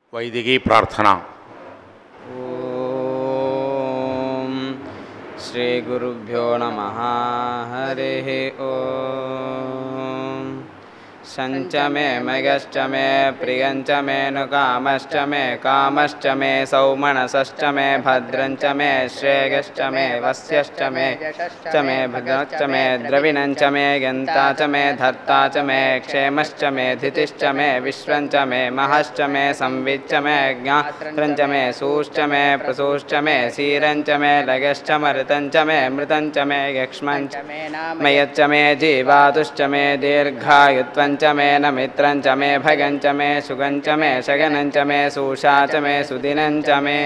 वैदिकी प्रार्थना ॐ श्रीगुरुभ्यो नमः हरिः ॐ सञ्च मे मगश्च मे प्रियञ्च मे नुकामश्च मे कामश्च मे सौमनसश्च मे भद्रञ्च मे श्रेयश्च मे वस्यश्च मे च मे भद्रश्च मे द्रविणञ्च मे गन्ता च मे धर्ता च मे क्षेमश्च मे धितिश्च मे विश्वञ्च मे महश्च मे संविच्च मे ज्ञात्रञ्च मे सूश्च मे प्रसूश्च मे सीरञ्च मे लगश्च मरुतञ्च मे मृतञ्च मे यक्ष्मञ्च मयच्च मे जीवातुश्च मे दीर्घायुत्वञ्च मे नमित्रञ्च मे भगञ्च मे सुगञ्च मे शगनञ्च मे सूषा च मे सुदिनञ्च मे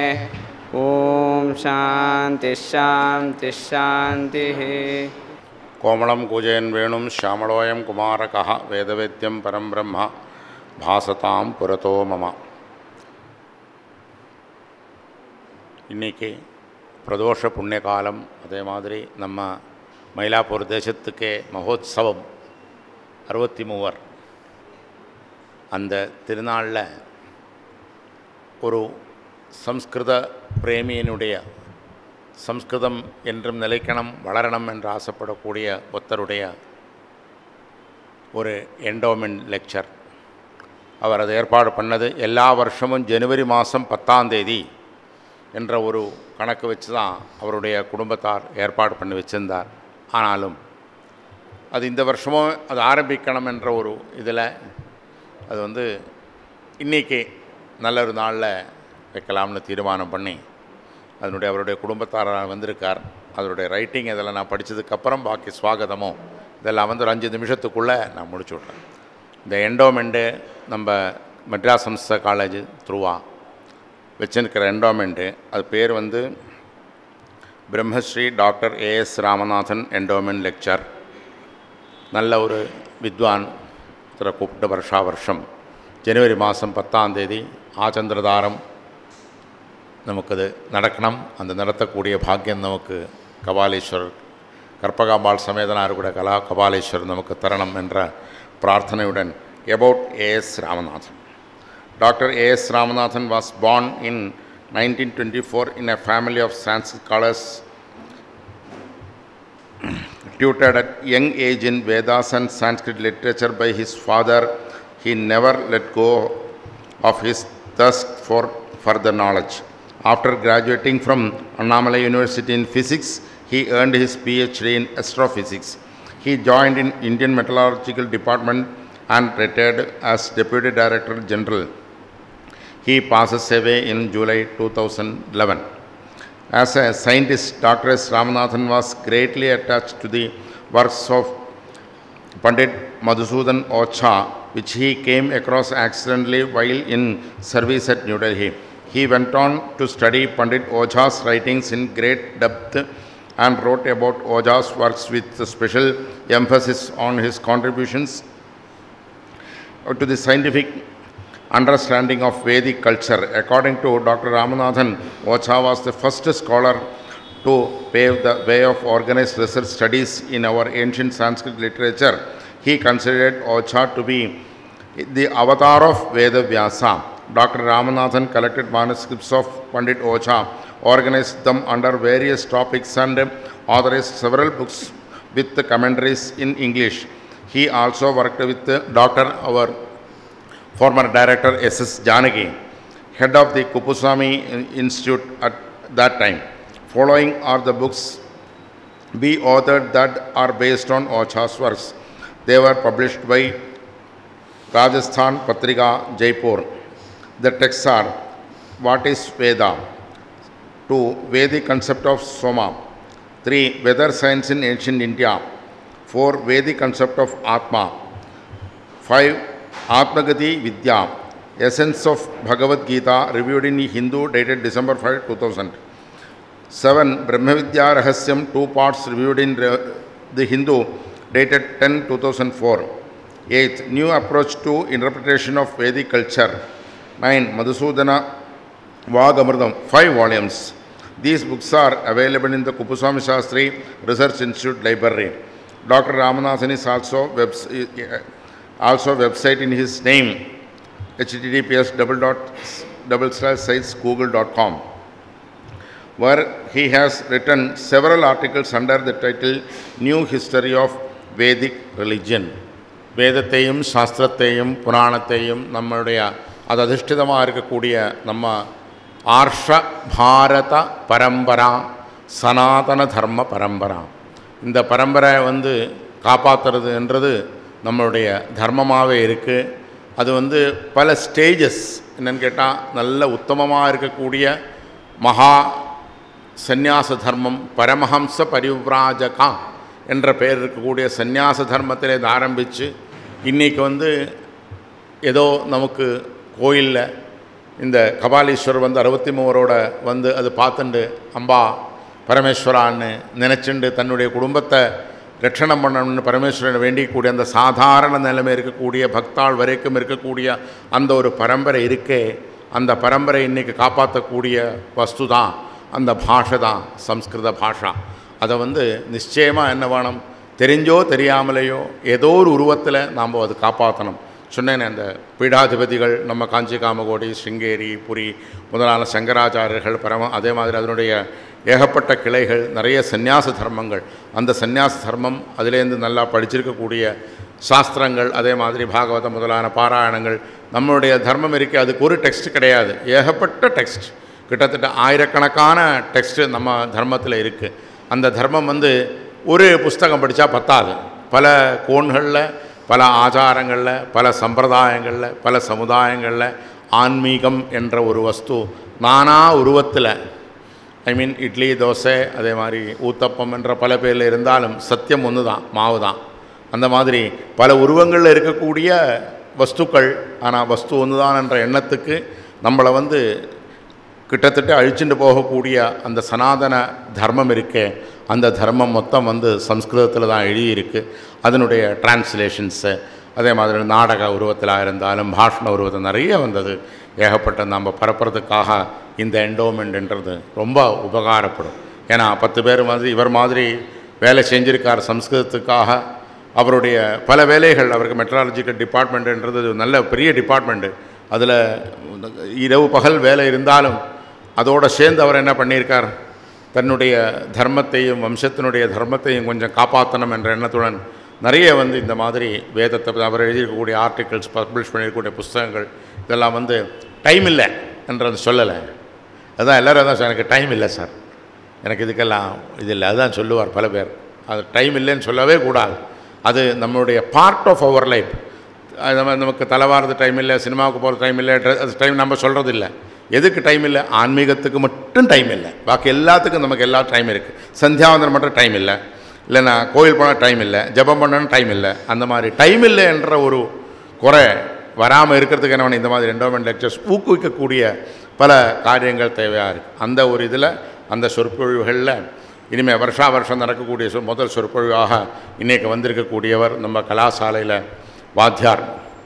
ॐ शान्तिः शान्तिः शान्तिः कोमलं कूजयन् वेणुं श्यामलोऽयं कुमारकः वेदवेद्यं परं ब्रह्म भासतां पुरतो मम இன்னைக்கு பிரதோஷ புண்ணிய காலம் அதே மாதிரி நம்ம மயிலாப்பூர் தேசத்துக்கே மகோத்சவம் அறுபத்தி மூவர் அந்த திருநாளில் ஒரு சம்ஸ்கிருத பிரேமியினுடைய சம்ஸ்கிருதம் என்றும் நிலைக்கணும் வளரணும் என்று ஆசைப்படக்கூடிய ஒருத்தருடைய ஒரு என்டோமெண்ட் லெக்சர் அவர் அதை ஏற்பாடு பண்ணது எல்லா வருஷமும் ஜனவரி மாதம் பத்தாம் தேதி என்ற ஒரு கணக்கு வச்சு தான் அவருடைய குடும்பத்தார் ஏற்பாடு பண்ணி வச்சிருந்தார் ஆனாலும் அது இந்த வருஷமும் அது ஆரம்பிக்கணும் என்ற ஒரு இதில் அது வந்து இன்றைக்கி நல்ல ஒரு நாளில் வைக்கலாம்னு தீர்மானம் பண்ணி அதனுடைய அவருடைய குடும்பத்தாராக வந்திருக்கார் அதனுடைய ரைட்டிங் இதெல்லாம் நான் படித்ததுக்கப்புறம் பாக்கி ஸ்வாகதமும் இதெல்லாம் வந்து ஒரு அஞ்சு நிமிஷத்துக்குள்ளே நான் முடிச்சு விட்றேன் இந்த எண்டோமெண்ட்டு நம்ம மெட்ராஸ் சம்ஸ்த காலேஜ் த்ரூவா வச்சுருக்கிற எண்டோமெண்ட்டு அது பேர் வந்து Brahmashri doctor A S Ramanathan endowment lecture நல்ல ஒரு வித்வான் இதில் கூப்பிட்டு வருஷா வருஷம் ஜனவரி மாதம் பத்தாம் தேதி ஆச்சந்திரதாரம் நமக்கு அது நடக்கணும் அந்த நடத்தக்கூடிய பாக்கியம் நமக்கு கபாலீஸ்வரர் கற்பகாம்பாள் சமேதனார் கூட கலா கபாலீஸ்வரர் நமக்கு தரணும் என்ற பிரார்த்தனையுடன் about A S Ramanathan doctor A S Ramanathan was born in 1924 in a family of Sanskrit scholars tutored at young age in Vedas and Sanskrit literature by his father, he never let go of his thirst for further knowledge. After graduating from Annamalai University in physics, he earned his PhD in astrophysics. He joined in Indian Metallurgical Department and retired as Deputy Director General. He passes away in July 2011. As a scientist, Dr. S. Ramanathan was greatly attached to the works of Pandit Madhusudan Ocha, which he came across accidentally while in service at New Delhi. He went on to study Pandit Ocha's writings in great depth and wrote about Ocha's works with special emphasis on his contributions to the scientific understanding of Vedic culture. According to Dr. Ramanathan, Ocha was the first scholar to pave the way of organized research studies in our ancient Sanskrit literature. He considered Ocha to be the avatar of Veda Vyasa. Dr. Ramanathan collected manuscripts of Pandit Ocha, organized them under various topics, and authorized several books with commentaries in English. He also worked with Dr. our former director S.S. Janagi, head of the Kupuswamy Institute at that time. Following are the books we authored that are based on Ocha's works. They were published by Rajasthan Patrika, Jaipur. The texts are What is Veda? 2. Vedic concept of Soma. 3. Weather science in ancient India. 4. Vedic concept of Atma. 5. Atmagati Vidya, Essence of Bhagavad Gita, reviewed in Hindu, dated December 5, 2000. 7. Brahmavidya Rahasyam, two parts, reviewed in Re- the Hindu, dated 10, 2004. 8. New approach to interpretation of Vedic culture. 9. Madhusudana Vagamardam, 5 volumes. These books are available in the Kupuswami Shastri Research Institute Library. Dr. Ramanathan is also webs- also website in his name https double dot double slash sites google.com where he has written several articles under the title New History of Vedic Religion. வேதத்தையும் சாஸ்திரத்தையும் புராணத்தையும் நம்மளுடைய அது அதிஷ்டிதமாக இருக்கக்கூடிய நம்ம ஆர்ஷ பாரத பரம்பரா சனாதன தர்ம பரம்பரா இந்த பரம்பரை வந்து காப்பாற்றுறதுன்றது நம்மளுடைய தர்மமாகவே இருக்குது அது வந்து பல ஸ்டேஜஸ் என்னன்னு கேட்டால் நல்ல உத்தமமாக இருக்கக்கூடிய மகா சந்நியாச தர்மம் பரமஹம்ச பரிவ்ராஜகா என்ற பெயர் இருக்கக்கூடிய சந்நியாச தர்மத்திலே இதை ஆரம்பித்து இன்றைக்கி வந்து ஏதோ நமக்கு கோயிலில் இந்த கபாலீஸ்வரர் வந்து அறுபத்தி மூவரோட வந்து அது பார்த்துண்டு அம்பா பரமேஸ்வரான்னு நினச்சிண்டு தன்னுடைய குடும்பத்தை ரட்சணம் பண்ணணும்னு பரமேஸ்வரனை வேண்டிக்கூடிய அந்த சாதாரண நிலைமை இருக்கக்கூடிய பக்தாள் வரைக்கும் இருக்கக்கூடிய அந்த ஒரு பரம்பரை இருக்கே அந்த பரம்பரை இன்றைக்கி காப்பாற்றக்கூடிய வஸ்து தான் அந்த பாஷை தான் சம்ஸ்கிருத பாஷா அதை வந்து நிச்சயமாக என்ன வேணும் தெரிஞ்சோ தெரியாமலேயோ ஏதோ ஒரு உருவத்தில் நாம் அது காப்பாற்றணும் சொன்னேனே அந்த பீடாதிபதிகள் நம்ம காஞ்சி காமகோடி சிங்கேரி புரி முதலான சங்கராச்சாரியர்கள் பரம அதே மாதிரி அதனுடைய ஏகப்பட்ட கிளைகள் நிறைய சந்நியாச தர்மங்கள் அந்த சந்நியாச தர்மம் அதிலேருந்து நல்லா படிச்சிருக்கக்கூடிய சாஸ்திரங்கள் அதே மாதிரி பாகவதம் முதலான பாராயணங்கள் நம்மளுடைய தர்மம் இருக்கே அதுக்கு ஒரு டெக்ஸ்ட் கிடையாது ஏகப்பட்ட டெக்ஸ்ட் கிட்டத்தட்ட ஆயிரக்கணக்கான டெக்ஸ்ட்டு நம்ம தர்மத்தில் இருக்குது அந்த தர்மம் வந்து ஒரு புஸ்தகம் படித்தா பத்தாது பல கோண்களில் பல ஆச்சாரங்களில் பல சம்பிரதாயங்களில் பல சமுதாயங்களில் ஆன்மீகம் என்ற ஒரு வஸ்து நானா உருவத்தில் ஐ மீன் இட்லி தோசை அதே மாதிரி ஊத்தப்பம் என்ற பல பேரில் இருந்தாலும் சத்தியம் ஒன்று தான் மாவு தான் அந்த மாதிரி பல உருவங்களில் இருக்கக்கூடிய வஸ்துக்கள் ஆனால் வஸ்து ஒன்று தான் என்ற எண்ணத்துக்கு நம்மளை வந்து கிட்டத்தட்ட அழிச்சுட்டு போகக்கூடிய அந்த சனாதன தர்மம் இருக்கே அந்த தர்மம் மொத்தம் வந்து சம்ஸ்கிருதத்தில் தான் எழுதியிருக்கு அதனுடைய டிரான்ஸ்லேஷன்ஸு அதே மாதிரி நாடக உருவத்தில் இருந்தாலும் பாஷண உருவத்தில் நிறைய வந்தது ஏகப்பட்ட நம்ம பரப்புறதுக்காக இந்த என்டோமெண்ட்ன்றது ரொம்ப உபகாரப்படும் ஏன்னா பத்து பேர் மாதிரி இவர் மாதிரி வேலை செஞ்சிருக்கார் சம்ஸ்கிருதத்துக்காக அவருடைய பல வேலைகள் அவருக்கு மெட்ராலஜிக்கல் டிபார்ட்மெண்ட்டுன்றது நல்ல பெரிய டிபார்ட்மெண்ட்டு அதில் இரவு பகல் வேலை இருந்தாலும் அதோடு சேர்ந்து அவர் என்ன பண்ணியிருக்கார் தன்னுடைய தர்மத்தையும் வம்சத்தினுடைய தர்மத்தையும் கொஞ்சம் காப்பாற்றணும் என்ற எண்ணத்துடன் நிறைய வந்து இந்த மாதிரி வேதத்தை அவர் எழுதியிருக்கக்கூடிய ஆர்டிகல்ஸ் பப்ளிஷ் பண்ணியிருக்கக்கூடிய புஸ்தகங்கள் இதெல்லாம் வந்து டைம் இல்லை என்றது சொல்லலை அதான் எல்லோரும் அதான் சார் எனக்கு டைம் இல்லை சார் எனக்கு இதுக்கெல்லாம் இது இல்லை அதுதான் சொல்லுவார் பல பேர் அது டைம் இல்லைன்னு சொல்லவே கூடாது அது நம்மளுடைய பார்ட் ஆஃப் அவர் லைஃப் அது நம்ம நமக்கு தலைவாரது டைம் இல்லை சினிமாவுக்கு போகிறது டைம் இல்லை ட்ரெஸ் அது டைம் நம்ம சொல்கிறது இல்லை எதுக்கு டைம் இல்லை ஆன்மீகத்துக்கு மட்டும் டைம் இல்லை பாக்கி எல்லாத்துக்கும் நமக்கு எல்லா டைம் இருக்குது சந்தியாவந்தனம் மட்டும் டைம் இல்லை இல்லைன்னா கோயில் போனால் டைம் இல்லை ஜபம் பண்ணணும் டைம் இல்லை அந்த மாதிரி டைம் இல்லை என்ற ஒரு குறை வராமல் இருக்கிறதுக்கு என்ன இந்த மாதிரி என்டோமெண்ட் லெக்சர்ஸ் ஊக்குவிக்கக்கூடிய பல காரியங்கள் தேவையாக இருக்குது அந்த ஒரு இதில் அந்த சொற்பொழிவுகளில் இனிமேல் வருஷா வருஷம் நடக்கக்கூடிய சொ- முதல் சொற்பொழிவாக இன்றைக்கு வந்திருக்கக்கூடியவர் நம்ம கலாசாலையில் வாத்தியார்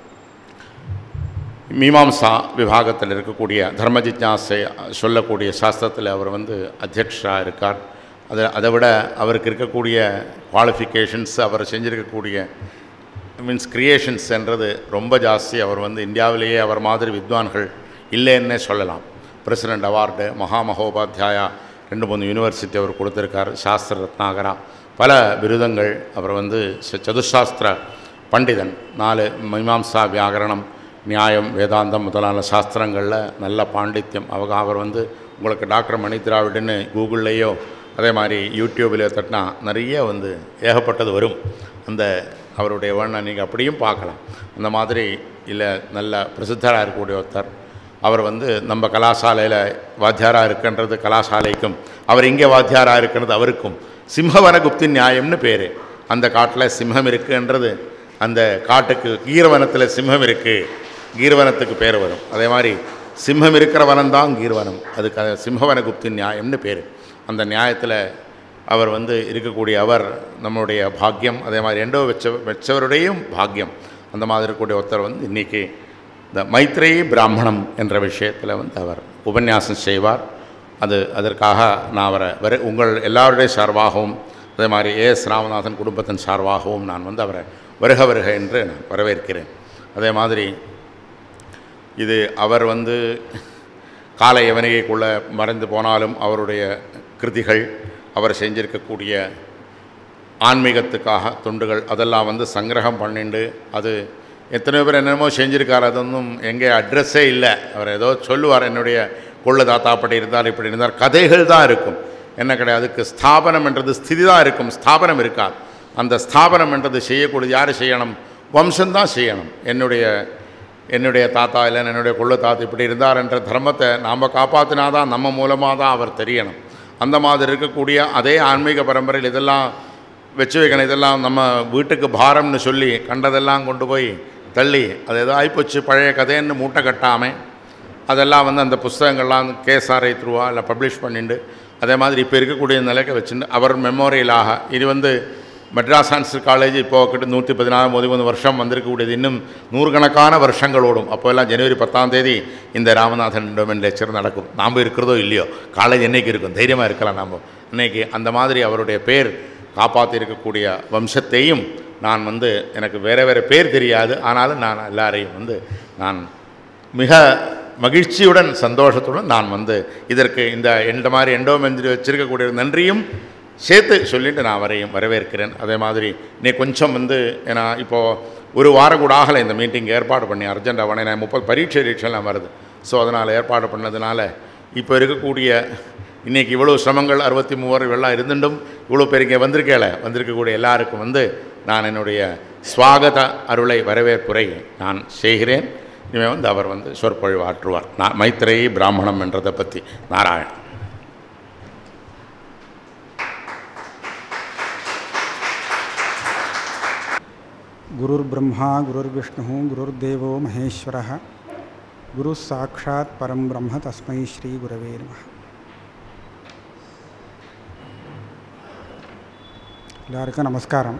மீமாம்சா விபாகத்தில் இருக்கக்கூடிய தர்ம ஜிஜ்ஞாசை சொல்லக்கூடிய சாஸ்திரத்தில் அவர் வந்து அத்தியக்ஷராக இருக்கார் அதை அதை விட அவருக்கு இருக்கக்கூடிய குவாலிஃபிகேஷன்ஸ் அவர் செஞ்சிருக்கக்கூடிய மீன்ஸ் கிரியேஷன்ஸ்ன்றது ரொம்ப ஜாஸ்தி அவர் வந்து இந்தியாவிலேயே அவர் மாதிரி வித்வான்கள் இல்லைன்னே சொல்லலாம் பிரசிடெண்ட் அவார்டு மகா மகோபாத்தியாயா ரெண்டு மூணு யூனிவர்சிட்டி அவர் கொடுத்துருக்கார் சாஸ்திர ரத்னாகரா பல விருதங்கள் அவர் வந்து ச- சதுசாஸ்திர பண்டிதன் நாலு மீமாம்சா வியாகரணம் நியாயம் வேதாந்தம் முதலான சாஸ்திரங்களில் நல்ல பாண்டித்யம் அவங்க அவர் வந்து உங்களுக்கு டாக்டர் மணி திராவிடன்னு கூகுள்லேயோ அதே மாதிரி யூடியூப்லேயோ தட்டினா நிறைய வந்து ஏகப்பட்டது வரும் அந்த அவருடைய வேணா நீங்கள் அப்படியும் பார்க்கலாம் அந்த மாதிரி இல்லை நல்ல பிரசித்தராக இருக்கக்கூடிய ஒருத்தர் அவர் வந்து நம்ம கலாசாலையில் வாத்தியாராக இருக்கின்றது கலாசாலைக்கும் அவர் இங்கே வாத்தியாராக இருக்கிறது அவருக்கும் சிம்மவனகுப்தி நியாயம்னு பேர் அந்த காட்டில் சிம்மம் இருக்குன்றது அந்த காட்டுக்கு கீரவனத்தில் சிம்மம் இருக்குது கீர்வனத்துக்கு பேர் வரும் அதே மாதிரி சிம்மம் இருக்கிற வனம் தான் கீர்வனம் அதுக்கு அது சிம்மவனகுப்தி நியாயம்னு பேர் அந்த நியாயத்தில் அவர் வந்து இருக்கக்கூடிய அவர் நம்மளுடைய பாக்கியம் அதே மாதிரி ரெண்டோ வச்ச வச்சவருடையும் பாக்கியம் அந்த மாதிரி இருக்கக்கூடிய ஒருத்தர் வந்து இன்றைக்கி இந்த மைத்ரேயி பிராமணம் என்ற விஷயத்தில் வந்து அவர் உபன்யாசம் செய்வார் அது அதற்காக நான் அவரை வர உங்கள் எல்லாருடைய சார்பாகவும் அதே மாதிரி ஏஎஸ் ராமநாதன் குடும்பத்தின் சார்பாகவும் நான் வந்து அவரை வருக வருக என்று நான் வரவேற்கிறேன் அதே மாதிரி இது அவர் வந்து கால யவனிகைக்குள்ளே மறைந்து போனாலும் அவருடைய கிருதிகள் அவர் செஞ்சிருக்கக்கூடிய ஆன்மீகத்துக்காக துண்டுகள் அதெல்லாம் வந்து சங்கிரகம் பண்ணிண்டு அது எத்தனையோ பேர் என்னென்னமோ செஞ்சுருக்கார் அதொன்றும் எங்கே அட்ரஸே இல்லை அவர் ஏதோ சொல்லுவார் என்னுடைய கொள்ளு தாத்தா அப்படி இருந்தார் இப்படி இருந்தார் கதைகள் தான் இருக்கும் என்ன கிடையாது அதுக்கு ஸ்தாபனம் என்றது ஸ்திதி தான் இருக்கும் ஸ்தாபனம் இருக்காது அந்த ஸ்தாபனம் என்றது செய்யக்கூடியது யார் செய்யணும் வம்சம்தான் செய்யணும் என்னுடைய என்னுடைய தாத்தா இல்லை என்னுடைய கொள்ளு தாத்தா இப்படி இருந்தார் என்ற தர்மத்தை நாம் காப்பாற்றினா தான் நம்ம மூலமாக தான் அவர் தெரியணும் அந்த மாதிரி இருக்கக்கூடிய அதே ஆன்மீக பரம்பரையில் இதெல்லாம் வச்சு வைக்கணும் இதெல்லாம் நம்ம வீட்டுக்கு பாரம்னு சொல்லி கண்டதெல்லாம் கொண்டு போய் தள்ளி அது ஏதோ ஆகிப்போச்சு பழைய கதைன்னு மூட்டை கட்டாமல் அதெல்லாம் வந்து அந்த புஸ்தகங்கள்லாம் கேஎஸ்ஆர்ஐ த்ரூவா இல்லை பப்ளிஷ் பண்ணிட்டு அதே மாதிரி இப்போ இருக்கக்கூடிய நிலைக்கு வச்சுட்டு அவர் மெமோரியலாக இது வந்து மெட்ராஸ் சான்ஸ் காலேஜ் இப்போ கிட்ட நூற்றி பதினாறு பதிமூணு வருஷம் வந்திருக்கக்கூடியது இன்னும் நூறுக்கணக்கான வருஷங்கள் ஓடும் அப்போ எல்லாம் ஜனவரி பத்தாம் தேதி இந்த ராமநாதன் டொமென் லெக்சர் நடக்கும் நாம் இருக்கிறதோ இல்லையோ காலேஜ் என்னைக்கு இருக்கும் தைரியமாக இருக்கலாம் நாம் இன்னைக்கு அந்த மாதிரி அவருடைய பேர் காப்பாற்றி இருக்கக்கூடிய வம்சத்தையும் நான் வந்து எனக்கு வேறு வேறு பேர் தெரியாது ஆனாலும் நான் எல்லாரையும் வந்து நான் மிக மகிழ்ச்சியுடன் சந்தோஷத்துடன் நான் வந்து இதற்கு இந்த இந்த மாதிரி எண்டோமெந்திரி வச்சிருக்கக்கூடிய நன்றியும் சேர்த்து சொல்லிட்டு நான் வரையும் வரவேற்கிறேன் அதே மாதிரி நீ கொஞ்சம் வந்து ஏன்னா இப்போது ஒரு வாரம் கூட ஆகலை இந்த மீட்டிங் ஏற்பாடு பண்ணி அர்ஜென்ட் அவனை நான் முப்பது பரீட்சை ரீட்செல்லாம் வருது ஸோ அதனால் ஏற்பாடு பண்ணதுனால இப்போ இருக்கக்கூடிய இன்றைக்கி இவ்வளோ சிரமங்கள் அறுபத்தி மூவர் வெள்ளம் இருந்துட்டும் இவ்வளோ பேர் இங்கே வந்திருக்கேல வந்திருக்கக்கூடிய எல்லாருக்கும் வந்து நான் என்னுடைய ஸ்வாகத அருளை வரவேற்புரை நான் செய்கிறேன் இனிமேல் வந்து அவர் வந்து சொற்பொழிவு ஆற்றுவார் நான் மைத்ரேயி பிராமணம் என்றதை பற்றி நாராயணன் गुरुर्ब्रह्मा गुरुर्विष्णुः गुरुर्देवो महेश्वरः गुरुः साक्षात् परं ब्रह्म तस्मै श्रीगुरवे नमः எல்லாருக்கும் நமஸ்காரம்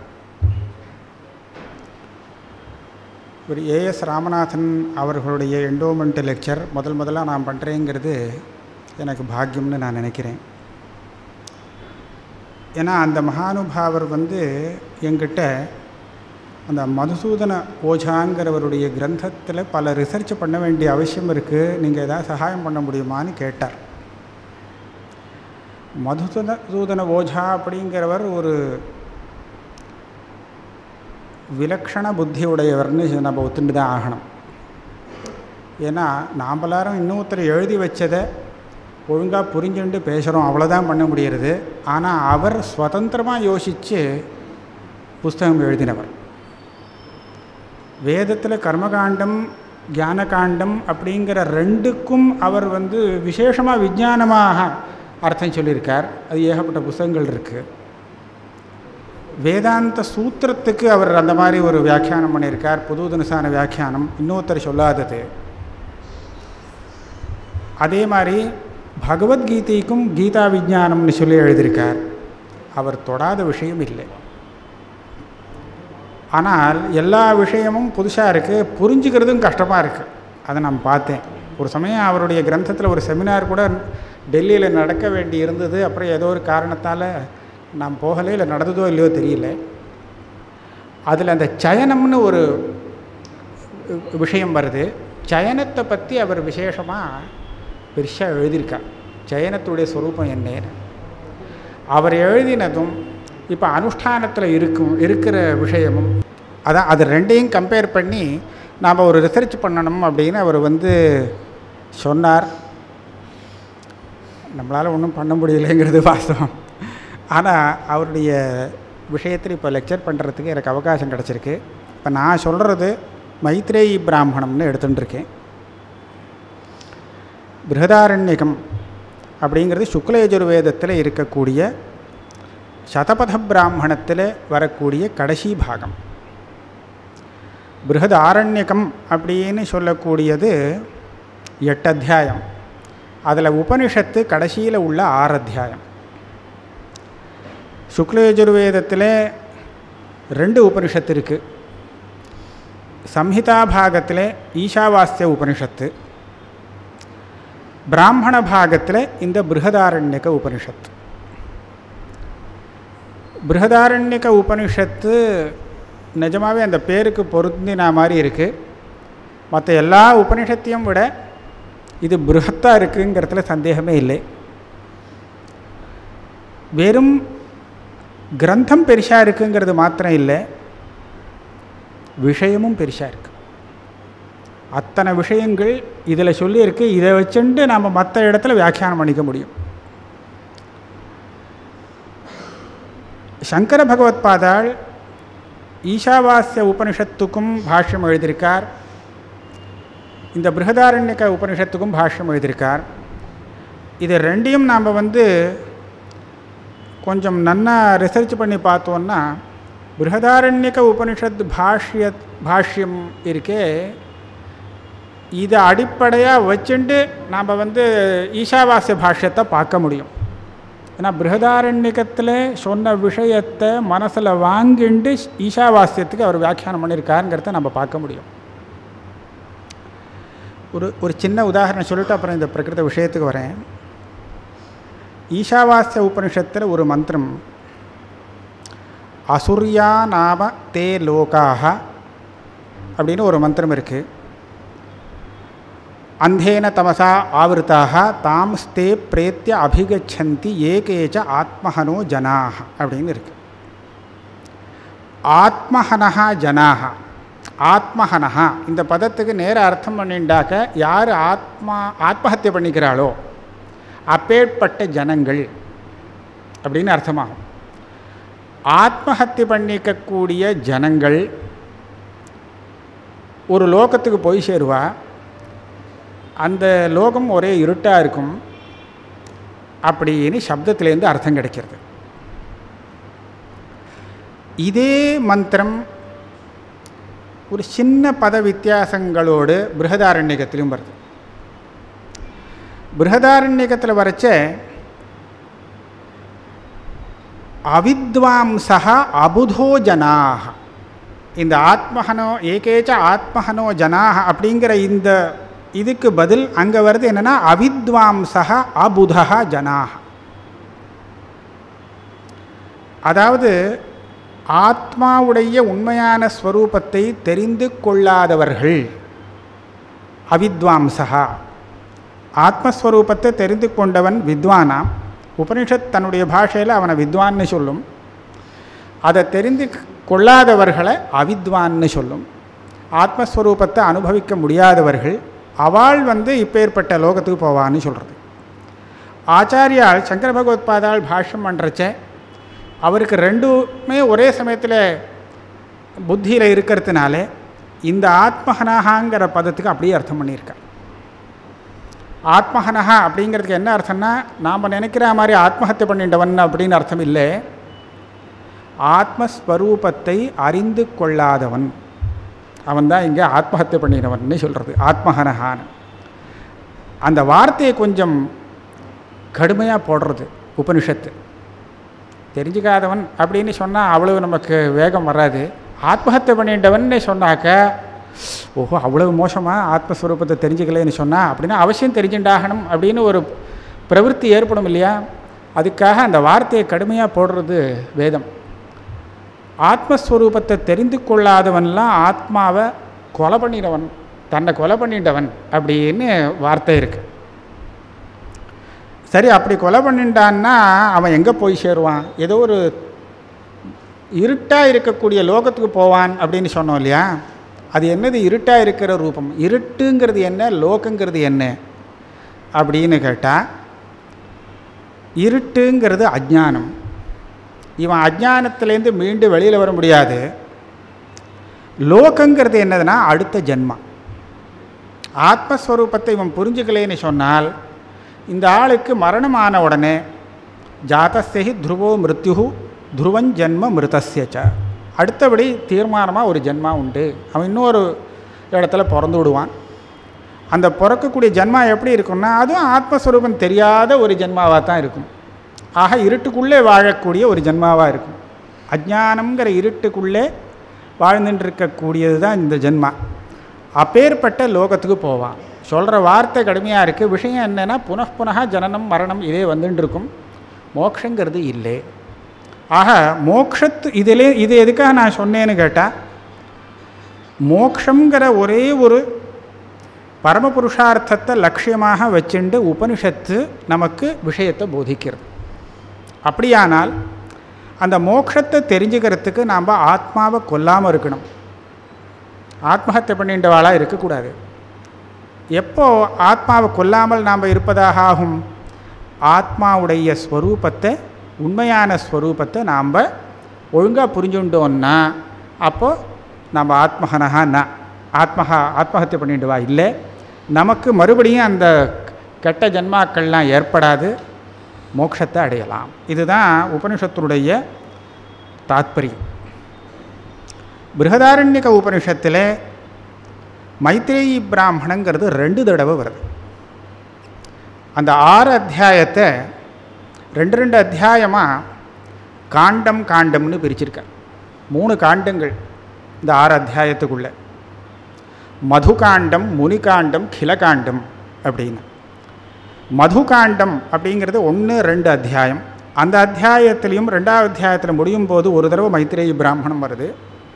ஒரு ஏஎஸ் ராமநாதன் அவர்களுடைய எண்டோமெண்ட் லெக்சர் முதல் முதலாக நான் பண்ணுறேங்கிறது எனக்கு பாக்கியம்னு நான் நினைக்கிறேன் ஏன்னா அந்த மகானுபாவர் வந்து எங்கிட்ட அந்த மதுசூதன ஓஜாங்கிறவருடைய கிரந்தத்தில் பல ரிசர்ச் பண்ண வேண்டிய அவசியம் இருக்குது நீங்கள் ஏதாவது சகாயம் பண்ண முடியுமான்னு கேட்டார் மதுசூத சூதன ஓஜா அப்படிங்கிறவர் ஒரு விலக்ஷண புத்தி உடையவர்னு நம்ம ஒத்துண்டு தான் ஆகணும் ஏன்னா நாம் எல்லாரும் இன்னொருத்தர் எழுதி வச்சதை ஒழுங்காக புரிஞ்சுண்டு பேசுகிறோம் அவ்வளோதான் பண்ண முடியறது ஆனால் அவர் சுதந்திரமாக யோசித்து புஸ்தகம் எழுதினவர் வேதத்தில் கர்மகாண்டம் ஞானகாண்டம் அப்படிங்கிற ரெண்டுக்கும் அவர் வந்து விசேஷமாக விஞ்ஞானமாக அர்த்தம் சொல்லியிருக்கார் அது ஏகப்பட்ட புஸ்தகங்கள் இருக்குது வேதாந்த சூத்திரத்துக்கு அவர் அந்த மாதிரி ஒரு வியாக்கியானம் பண்ணியிருக்கார் புது தினசான வியாக்கியானம் இன்னொருத்தர் சொல்லாதது அதே மாதிரி பகவத்கீதைக்கும் கீதா விஜானம்னு சொல்லி எழுதியிருக்கார் அவர் தொடாத விஷயம் இல்லை ஆனால் எல்லா விஷயமும் புதுசாக இருக்குது புரிஞ்சுக்கிறதும் கஷ்டமாக இருக்குது அதை நான் பார்த்தேன் ஒரு சமயம் அவருடைய கிரந்தத்தில் ஒரு செமினார் கூட டெல்லியில் நடக்க வேண்டி இருந்தது அப்புறம் ஏதோ ஒரு காரணத்தால் நான் போகலை இல்லை நடந்ததோ இல்லையோ தெரியல அதில் அந்த சயனம்னு ஒரு விஷயம் வருது சயனத்தை பற்றி அவர் விசேஷமாக பெருசாக எழுதியிருக்கார் சயனத்துடைய ஸ்வரூபம் என்னன்னு அவர் எழுதினதும் இப்போ அனுஷ்டானத்தில் இருக்கும் இருக்கிற விஷயமும் அதான் அது ரெண்டையும் கம்பேர் பண்ணி நாம் ஒரு ரிசர்ச் பண்ணணும் அப்படின்னு அவர் வந்து சொன்னார் நம்மளால் ஒன்றும் பண்ண முடியலைங்கிறது வாஸ்தவம் ஆனால் அவருடைய விஷயத்தில் இப்போ லெக்சர் பண்ணுறதுக்கு எனக்கு அவகாசம் கிடச்சிருக்கு இப்போ நான் சொல்கிறது மைத்ரேயி பிராமணம்னு எடுத்துட்டுருக்கேன் பிருகதாரண்யகம் அப்படிங்கிறது சுக்லயஜுர்வேதத்தில் இருக்கக்கூடிய சதபத பிராமணத்தில் வரக்கூடிய கடைசி பாகம் பிருகத் ஆரண்யகம் அப்படின்னு சொல்லக்கூடியது எட்டு அத்தியாயம் அதில் உபனிஷத்து கடைசியில் உள்ள ஆறு அத்தியாயம் சுக்லயஜுர்வேதத்தில் ரெண்டு உபனிஷத்து இருக்குது சம்ஹிதா பாகத்தில் ஈஷாவாஸ்ய உபனிஷத்து பிராமண பாகத்தில் இந்த பிருகதாரண்யக உபனிஷத்து பிருகதாரண்யக உபனிஷத்து நிஜமாகவே அந்த பேருக்கு பொருந்தின மாதிரி இருக்குது மற்ற எல்லா உபனிஷத்தையும் விட இது பிருகத்தாக இருக்குங்கிறதுல சந்தேகமே இல்லை வெறும் கிரந்தம் பெருசாக இருக்குங்கிறது மாத்திரம் இல்லை விஷயமும் பெருசாக இருக்கு அத்தனை விஷயங்கள் இதில் சொல்லியிருக்கு இதை வச்சுட்டு நம்ம மற்ற இடத்துல வியாக்கியானம் பண்ணிக்க முடியும் சங்கர பகவத்பாதாள் ஈஷாவாஸ்ய உபனிஷத்துக்கும் பாஷ்யம் எழுதியிருக்கார் இந்த பிருகதாரண்யக உபனிஷத்துக்கும் பாஷ்யம் எழுதியிருக்கார் இது ரெண்டையும் நாம் வந்து கொஞ்சம் நன்னா ரிசர்ச் பண்ணி பார்த்தோன்னா பிருகதாரண்யக உபனிஷத் பாஷ்ய பாஷ்யம் இருக்கே இதை அடிப்படையாக வச்சுட்டு நாம் வந்து ஈஷாவாஸ்ய பாஷ்யத்தை பார்க்க முடியும் ஏன்னா பிருகதாரண்யகத்தில் சொன்ன விஷயத்தை மனசில் வாங்கிண்டு ஈஷாவாஸ்யத்துக்கு அவர் வியாக்கியானம் பண்ணியிருக்காருங்கிறத நம்ம பார்க்க முடியும் ஒரு ஒரு சின்ன உதாரணம் சொல்லிட்டு அப்புறம் இந்த பிரகிருத விஷயத்துக்கு வரேன் ஈஷாவாஸ்ய உபனிஷத்தில் ஒரு மந்திரம் அசுர்யா நாம தே லோகாக அப்படின்னு ஒரு மந்திரம் இருக்குது அந்தேன தமசா ஆவருத்தாக தாம் ஸ்தே பிரேத்திய அபிகச்சந்தி ஏகேச்ச ஆத்மஹனோ ஜனாக அப்படின்னு இருக்கு ஆத்மஹனஹா ஜனாக ஆத்மஹனஹா இந்த பதத்துக்கு நேர அர்த்தம் பண்ணிண்டாக்க யார் ஆத்மா ஆத்மஹத்தியை பண்ணிக்கிறாளோ அப்பேற்பட்ட ஜனங்கள் அப்படின்னு அர்த்தமாகும் ஆத்மஹத்தி பண்ணிக்கக்கூடிய ஜனங்கள் ஒரு லோகத்துக்கு போய் சேருவா அந்த லோகம் ஒரே இருட்டாக இருக்கும் அப்படின்னு சப்தத்திலேருந்து அர்த்தம் கிடைக்கிறது இதே மந்திரம் ஒரு சின்ன பத வித்தியாசங்களோடு பிருகதாரண்யகத்திலும் வருது பிருகதாரண்யகத்தில் வரைச்ச அவித்வாம்சா அபுதோ ஜனாக இந்த ஆத்மஹனோ ஏகேச்ச ஆத்மஹனோ ஜனாக அப்படிங்கிற இந்த இதுக்கு பதில் அங்கே வருது என்னென்னா அவித்வாம்சா அபுதா ஜனாக அதாவது ஆத்மாவுடைய உண்மையான ஸ்வரூபத்தை தெரிந்து கொள்ளாதவர்கள் அவித்வாம்சா ஆத்மஸ்வரூபத்தை தெரிந்து கொண்டவன் வித்வானாம் உபனிஷத் தன்னுடைய பாஷையில் அவனை வித்வான்னு சொல்லும் அதை தெரிந்து கொள்ளாதவர்களை அவித்வான்னு சொல்லும் ஆத்மஸ்வரூபத்தை அனுபவிக்க முடியாதவர்கள் அவள் வந்து இப்பேற்பட்ட லோகத்துக்கு போவான்னு சொல்கிறது ஆச்சாரியால் சங்கர பகவத்பாதால் பாஷ்யம் பண்ணுறச்ச அவருக்கு ரெண்டுமே ஒரே சமயத்தில் புத்தியில் இருக்கிறதுனால இந்த ஆத்மஹனஹாங்கிற பதத்துக்கு அப்படியே அர்த்தம் பண்ணியிருக்கார் ஆத்மஹனஹா அப்படிங்கிறதுக்கு என்ன அர்த்தம்னா நாம் நினைக்கிற மாதிரி ஆத்மஹத்தியை பண்ணிட்டவன் அப்படின்னு அர்த்தம் இல்லை ஆத்மஸ்வரூபத்தை அறிந்து கொள்ளாதவன் அவன் தான் இங்கே ஆத்மஹத்தியை பண்ணினவன்னு சொல்கிறது ஆத்மஹனஹான்னு அந்த வார்த்தையை கொஞ்சம் கடுமையாக போடுறது உபனிஷத்து தெரிஞ்சுக்காதவன் அப்படின்னு சொன்னால் அவ்வளவு நமக்கு வேகம் வராது ஆத்மஹத்தியை பண்ணிட்டவன்னு சொன்னாக்க ஓஹோ அவ்வளவு மோசமாக ஆத்மஸ்வரூபத்தை தெரிஞ்சுக்கலைன்னு சொன்னால் அப்படின்னா அவசியம் தெரிஞ்சுண்டாகணும் அப்படின்னு ஒரு பிரவೃತ್ತಿ ஏற்படும் இல்லையா அதுக்காக அந்த வார்த்தையை கடுமையாக போடுறது வேதம் ஆத்மஸ்வரூபத்தை தெரிந்து கொள்ளாதவன்லாம் ஆத்மாவை கொலை பண்ணிடவன் தன்னை கொலை பண்ணிட்டவன் அப்படின்னு வார்த்தை இருக்குது சரி அப்படி கொலை பண்ணிட்டான்னா அவன் எங்கே போய் சேருவான் ஏதோ ஒரு இருட்டாக இருக்கக்கூடிய லோகத்துக்கு போவான் அப்படின்னு சொன்னோம் இல்லையா அது என்னது இருட்டாக இருக்கிற ரூபம் இருட்டுங்கிறது என்ன லோகங்கிறது என்ன அப்படின்னு கேட்டால் இருட்டுங்கிறது அஜ்ஞானம் இவன் அஜ்ஞானத்துலேருந்து மீண்டு வெளியில் வர முடியாது லோகங்கிறது என்னதுன்னா அடுத்த ஜென்மா ஆத்மஸ்வரூபத்தை இவன் புரிஞ்சுக்கலேன்னு சொன்னால் இந்த ஆளுக்கு மரணமான உடனே ஜாதஸ்யஹி துருவோ மிருத்யு துருவன் ஜென்ம மிருதஸ்யச்ச அடுத்தபடி தீர்மானமாக ஒரு ஜென்மா உண்டு அவன் இன்னொரு இடத்துல பிறந்து விடுவான் அந்த பிறக்கக்கூடிய ஜென்மா எப்படி இருக்கும்னா அதுவும் ஆத்மஸ்வரூபம் தெரியாத ஒரு ஜென்மாவாக தான் இருக்கும் ஆக இருட்டுக்குள்ளே வாழக்கூடிய ஒரு ஜென்மாவாக இருக்கும் அஜ்ஞானம்ங்கிற இருட்டுக்குள்ளே வாழ்ந்துட்டு இருக்கக்கூடியது தான் இந்த ஜென்மா அப்பேற்பட்ட லோகத்துக்கு போவான் சொல்கிற வார்த்தை கடுமையாக இருக்குது விஷயம் என்னென்னா புனఃப்புனக ஜனனம் மரணம் இதே வந்துட்டு இருக்கும் மோக்ஷங்கிறது இல்லை ஆக மோக்ஷத்து இதிலே இது எதுக்காக நான் சொன்னேன்னு கேட்டால் மோக்ஷங்கிற ஒரே ஒரு பரமபுருஷார்த்தத்தை லட்சியமாக வச்சுண்டு உபனிஷத்து நமக்கு விஷயத்தை போதிக்கிறது அப்படியானால் அந்த மோட்சத்தை தெரிஞ்சுக்கிறதுக்கு நாம் ஆத்மாவை கொல்லாமல் இருக்கணும் ஆத்மஹத்தியை பண்ணின்றவாளாக இருக்கக்கூடாது எப்போ ஆத்மாவை கொல்லாமல் நாம் இருப்பதாக ஆகும் ஆத்மாவுடைய ஸ்வரூபத்தை உண்மையான ஸ்வரூபத்தை நாம் ஒழுங்காக புரிஞ்சுட்டோன்னா அப்போது நம்ம ஆத்மகனஹா ந ஆத்மஹா ஆத்மஹத்தியை பண்ணிட்டு வா இல்லை நமக்கு மறுபடியும் அந்த கெட்ட ஜன்மாக்கள்லாம் ஏற்படாது மோட்சத்தை அடையலாம் இதுதான் உபனிஷத்தினுடைய தாத்பரியம் பிருகதாரண்யக உபனிஷத்தில் மைத்ரேயி பிராமணங்கிறது ரெண்டு தடவை வருது அந்த ஆறு அத்தியாயத்தை ரெண்டு ரெண்டு அத்தியாயமாக காண்டம் காண்டம்னு பிரிச்சிருக்கார் மூணு காண்டங்கள் இந்த ஆறு அத்தியாயத்துக்குள்ள மதுகாண்டம் முனிகாண்டம் கிலகாண்டம் அப்படின்னு மதுகாண்டம் அப்படிங்கிறது ஒன்று ரெண்டு அத்தியாயம் அந்த அத்தியாயத்திலையும் ரெண்டாவது அத்தியாயத்தில் முடியும் போது ஒரு தடவை மைத்திரேயி பிராமணம் வருது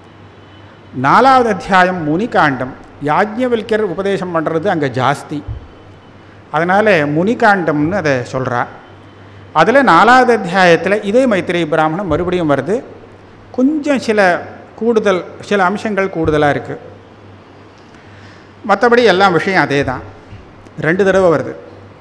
நாலாவது அத்தியாயம் முனிகாண்டம் யாஜ்ஞவல்யர் உபதேசம் பண்ணுறது அங்கே ஜாஸ்தி அதனால் முனிகாண்டம்னு அதை சொல்கிறா அதில் நாலாவது அத்தியாயத்தில் இதே மைத்திரேயி பிராமணம் மறுபடியும் வருது கொஞ்சம் சில கூடுதல் சில அம்சங்கள் கூடுதலாக இருக்குது மற்றபடி எல்லா விஷயம் அதே தான் ரெண்டு தடவை வருது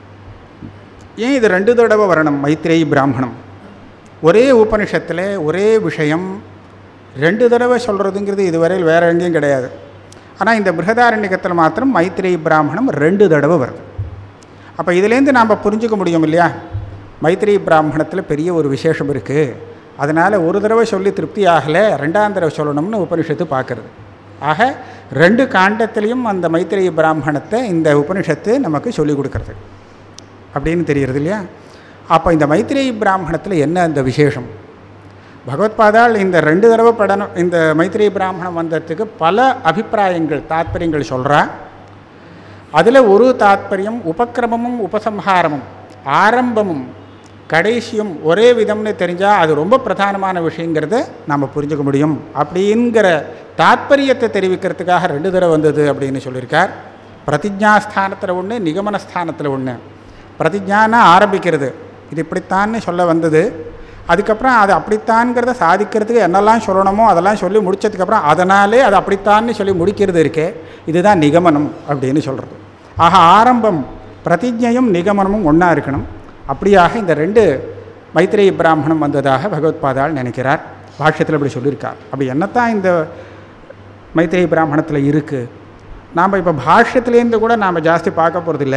ஏன் இது ரெண்டு தடவை வரணும் மைத்ரேயி பிராமணம் ஒரே உபனிஷத்தில் ஒரே விஷயம் ரெண்டு தடவை சொல்கிறதுங்கிறது இதுவரையில் வேறு எங்கேயும் கிடையாது ஆனால் இந்த பிருகதாரண்யத்தில் மாத்திரம் மைத்ரேயி பிராமணம் ரெண்டு தடவை வருது அப்போ இதுலேருந்து நாம் புரிஞ்சுக்க முடியும் இல்லையா மைத்ரேயி பிராமணத்தில் பெரிய ஒரு விசேஷம் இருக்குது அதனால் ஒரு தடவை சொல்லி திருப்தி ஆகலை ரெண்டாம் தடவை சொல்லணும்னு உபனிஷத்து பார்க்குறது ஆக ரெண்டு காண்டத்திலையும் அந்த மைத்திரேய பிராமணத்தை இந்த உபனிஷத்து நமக்கு சொல்லிக் கொடுக்கறது அப்படின்னு தெரிகிறது இல்லையா அப்போ இந்த மைத்திரேயி பிராமணத்தில் என்ன அந்த விசேஷம் பகவத்பாதால் இந்த ரெண்டு தடவை படனம் இந்த மைத்திரேயி பிராமணம் வந்ததுக்கு பல அபிப்பிராயங்கள் தாத்பரியங்கள் சொல்கிறா அதில் ஒரு தாத்பரியம் உபக்கிரமமும் உபசம்ஹாரமும் ஆரம்பமும் கடைசியும் ஒரே விதம்னு தெரிஞ்சால் அது ரொம்ப பிரதானமான விஷயங்கிறத நாம் புரிஞ்சுக்க முடியும் அப்படிங்கிற தாத்பரியத்தை தெரிவிக்கிறதுக்காக ரெண்டு தடவை வந்தது அப்படின்னு சொல்லியிருக்கார் பிரதிஜாஸ்தானத்தில் ஒன்று நிகமனஸ்தானத்தில் ஒன்று பிரதிஜானா ஆரம்பிக்கிறது இது இப்படித்தான்னு சொல்ல வந்தது அதுக்கப்புறம் அது அப்படித்தான்ங்கிறத சாதிக்கிறதுக்கு என்னெல்லாம் சொல்லணுமோ அதெல்லாம் சொல்லி முடித்ததுக்கப்புறம் அதனாலே அது அப்படித்தான்னு சொல்லி முடிக்கிறது இருக்கே இதுதான் நிகமனம் அப்படின்னு சொல்கிறது ஆக ஆரம்பம் பிரதிஜையும் நிகமனமும் ஒன்றா இருக்கணும் அப்படியாக இந்த ரெண்டு மைத்திரேய பிராமணம் வந்ததாக பகவத்பாதால் நினைக்கிறார் பாஷ்யத்தில் இப்படி சொல்லியிருக்கார் அப்படி என்னத்தான் இந்த மைத்திரேய பிராமணத்தில் இருக்குது நாம் இப்போ பாஷ்யத்துலேருந்து கூட நாம் ஜாஸ்தி பார்க்க போகிறதில்ல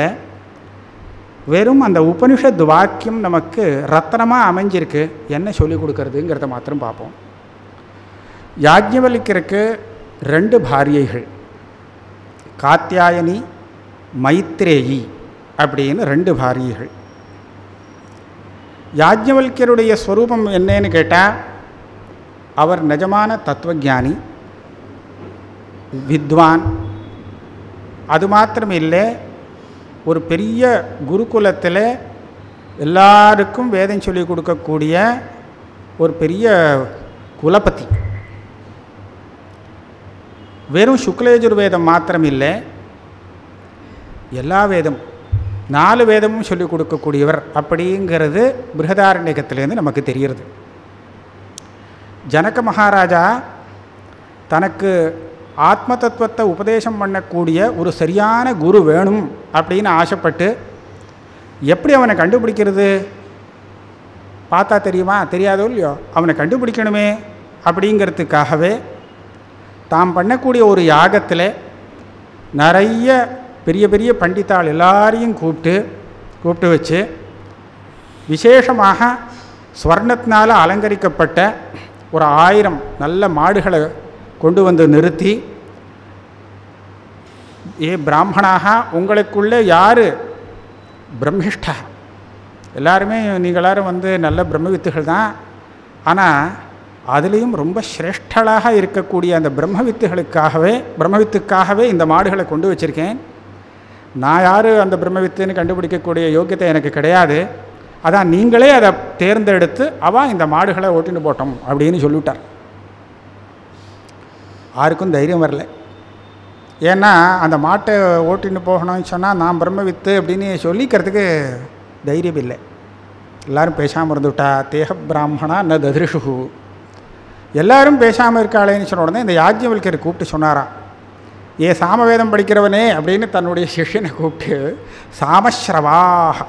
வெறும் அந்த உபனிஷத் வாக்கியம் நமக்கு ரத்தனமாக அமைஞ்சிருக்கு என்ன சொல்லிக் கொடுக்கறதுங்கிறத மாத்திரம் பார்ப்போம் யாஜ்ஞவல்யருக்கு ரெண்டு பாரியைகள் காத்தியாயனி மைத்ரேயி அப்படின்னு ரெண்டு பாரியைகள் யாஜ்ஞவல்யருடைய ஸ்வரூபம் என்னன்னு கேட்டால் அவர் நிஜமான தத்துவஞானி வித்வான் அது மாத்திரம் இல்லை ஒரு பெரிய குருகுலத்தில் எல்லாருக்கும் வேதம் சொல்லிக் கொடுக்கக்கூடிய ஒரு பெரிய குலபதி வெறும் சுக்லேஜுர் வேதம் மாத்திரம் இல்லை எல்லா வேதம் நாலு வேதமும் சொல்லிக் கொடுக்கக்கூடியவர் அப்படிங்கிறது பிருகதாரண்யகத்திலேருந்து நமக்கு தெரிகிறது ஜனக மகாராஜா தனக்கு ஆத்ம தத்துவத்தை உபதேசம் பண்ணக்கூடிய ஒரு சரியான குரு வேணும் அப்படின்னு ஆசைப்பட்டு எப்படி அவனை கண்டுபிடிக்கிறது பார்த்தா தெரியுமா தெரியாதோ இல்லையோ அவனை கண்டுபிடிக்கணுமே அப்படிங்கிறதுக்காகவே தாம் பண்ணக்கூடிய ஒரு யாகத்தில் நிறைய பெரிய பெரிய பண்டித்தாள் எல்லாரையும் கூப்பிட்டு கூப்பிட்டு வச்சு விசேஷமாக ஸ்வர்ணத்தினால் அலங்கரிக்கப்பட்ட ஒரு ஆயிரம் நல்ல மாடுகளை கொண்டு வந்து நிறுத்தி ஏ பிராமணாக உங்களுக்குள்ளே யார் பிரம்மிஷ்டா எல்லாருமே நீங்கள் எல்லாரும் வந்து நல்ல பிரம்மவித்துகள் தான் ஆனால் அதுலேயும் ரொம்ப சிரேஷ்டலாக இருக்கக்கூடிய அந்த பிரம்மவித்துகளுக்காகவே பிரம்மவித்துக்காகவே இந்த மாடுகளை கொண்டு வச்சுருக்கேன் நான் யார் அந்த பிரம்மவித்துன்னு கண்டுபிடிக்கக்கூடிய யோக்கியத்தை எனக்கு கிடையாது அதான் நீங்களே அதை தேர்ந்தெடுத்து அவன் இந்த மாடுகளை ஓட்டின்னு போட்டோம் அப்படின்னு சொல்லிவிட்டார் யாருக்கும் தைரியம் வரல ஏன்னா அந்த மாட்டை ஓட்டின்னு போகணும்னு சொன்னால் நான் பிரம்மவித்து அப்படின்னு சொல்லிக்கிறதுக்கு தைரியம் இல்லை எல்லாரும் பேசாமல் இருந்துவிட்டா தேக பிராமணா ந ததிருஷு எல்லாரும் பேசாமல் இருக்காளேன்னு சொன்ன உடனே இந்த யாஜ்யவல்கர் கூப்பிட்டு சொன்னாராம் ஏ சாமவேதம் படிக்கிறவனே அப்படின்னு தன்னுடைய சிஷ்யனை கூப்பிட்டு சாமஸ்ரவாக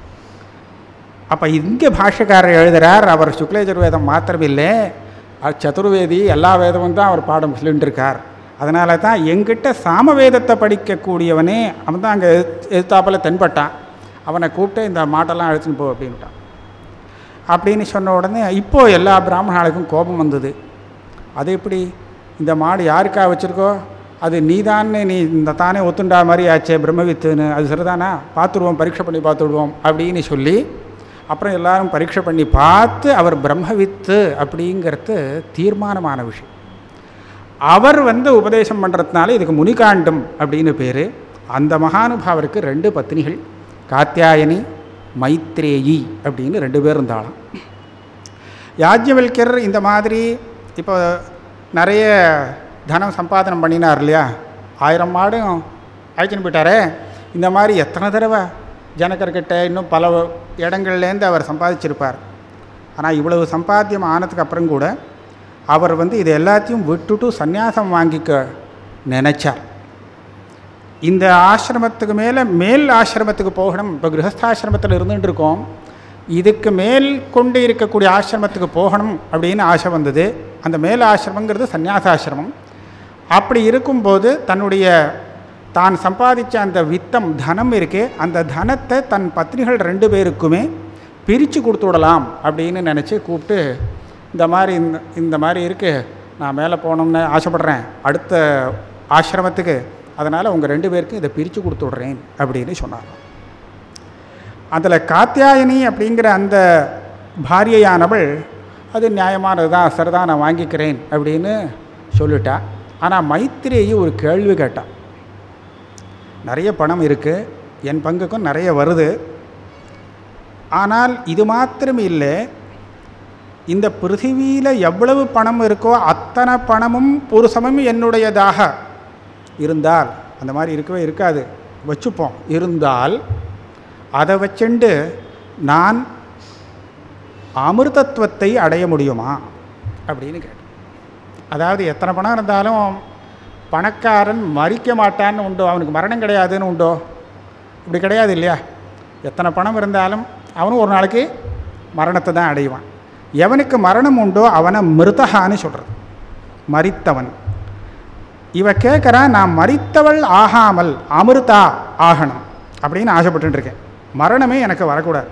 அப்போ இங்கே பாஷ்யக்காரர் எழுதுகிறார் அவர் சுக்லேஜுர்வேதம் மாத்திரமில்லை அவர் சதுர்வேதி எல்லா வேதமும் தான் அவர் பாடம் சொல்லிட்டு இருக்கார் அதனால தான் எங்கிட்ட சாமவேதத்தை படிக்கக்கூடியவனே அவன் தான் அங்கே எதிர்த்தாப்பில் தென்பட்டான் அவனை கூப்பிட்டு இந்த மாட்டெல்லாம் அழைச்சின்னு போ அப்படின்ட்டான் அப்படின்னு சொன்ன உடனே இப்போது எல்லா பிராமணர்களுக்கும் கோபம் வந்தது அது எப்படி இந்த மாடு யாருக்கா வச்சுருக்கோ அது நீதான்னு நீ இந்த தானே ஒத்துண்டா மாதிரி ஆச்சே பிரம்மவித்துன்னு அது சரிதானா பார்த்துடுவோம் பரீட்சை பண்ணி பார்த்துடுவோம் அப்படின்னு சொல்லி அப்புறம் எல்லாரும் பரீட்சை பண்ணி பார்த்து அவர் பிரம்மவித்து அப்படிங்கிறது தீர்மானமான விஷயம் அவர் வந்து உபதேசம் பண்ணுறதுனால இதுக்கு முனிகாண்டம் அப்படின்னு பேர் அந்த மகானுபாவருக்கு ரெண்டு பத்னிகள் காத்தியாயனி மைத்ரேயி அப்படின்னு ரெண்டு பேர் இருந்தாலாம் யாஜ்யவல்கர் இந்த மாதிரி இப்போ நிறைய தனம் சம்பாதனம் பண்ணினார் இல்லையா ஆயிரம் மாடும் அழைச்சின்னு போயிட்டாரே இந்த மாதிரி எத்தனை தடவை ஜனகர்கிட்ட இன்னும் பல இடங்கள்லேருந்து அவர் சம்பாதிச்சிருப்பார் ஆனால் இவ்வளவு சம்பாத்தியம் ஆனதுக்கு அப்புறம் கூட அவர் வந்து இது எல்லாத்தையும் விட்டுட்டு சந்நியாசம் வாங்கிக்க நினைச்சார் இந்த ஆசிரமத்துக்கு மேலே மேல் ஆசிரமத்துக்கு போகணும் இப்போ கிரகஸ்தாசிரமத்தில் இருந்துட்டு இருக்கோம் இதுக்கு மேல் கொண்டு இருக்கக்கூடிய ஆசிரமத்துக்கு போகணும் அப்படின்னு ஆசை வந்தது அந்த மேல் ஆசிரமங்கிறது சந்நியாசாசிரமம் அப்படி இருக்கும்போது தன்னுடைய தான் சம்பாதிச்ச அந்த வித்தம் தனம் இருக்கே அந்த தனத்தை தன் பத்னிகள் ரெண்டு பேருக்குமே பிரித்து கொடுத்து விடலாம் அப்படின்னு நினச்சி கூப்பிட்டு இந்த மாதிரி இந்த இந்த மாதிரி இருக்குது நான் மேலே போகணும்னு ஆசைப்பட்றேன் அடுத்த ஆசிரமத்துக்கு அதனால் உங்கள் ரெண்டு பேருக்கும் இதை பிரித்து கொடுத்து விட்றேன் அப்படின்னு சொன்னாங்க அதில் காத்தியாயனி அப்படிங்கிற அந்த பாரியையானவள் அது நியாயமானது தான் சரிதான் நான் வாங்கிக்கிறேன் அப்படின்னு சொல்லிட்டா ஆனால் மைத்திரேயி ஒரு கேள்வி கேட்டான் நிறைய பணம் இருக்குது என் பங்குக்கும் நிறைய வருது ஆனால் இது மாத்திரம் இல்லை இந்த பிருத்திவியில் எவ்வளவு பணம் இருக்கோ அத்தனை பணமும் ஒரு சமயம் என்னுடையதாக இருந்தால் அந்த மாதிரி இருக்கவே இருக்காது வச்சுப்போம் இருந்தால் அதை வச்சுண்டு நான் அமிர்தத்துவத்தை அடைய முடியுமா அப்படின்னு கேட்டேன் அதாவது எத்தனை பணம் இருந்தாலும் பணக்காரன் மறிக்க மாட்டான்னு உண்டோ அவனுக்கு மரணம் கிடையாதுன்னு உண்டோ இப்படி கிடையாது இல்லையா எத்தனை பணம் இருந்தாலும் அவனும் ஒரு நாளைக்கு மரணத்தை தான் அடைவான் எவனுக்கு மரணம் உண்டோ அவனை மிருதகான்னு சொல்கிறது மறித்தவன் இவ கேட்குறா நான் மறித்தவள் ஆகாமல் அமிர்தா ஆகணும் அப்படின்னு ஆசைப்பட்டு இருக்கேன் மரணமே எனக்கு வரக்கூடாது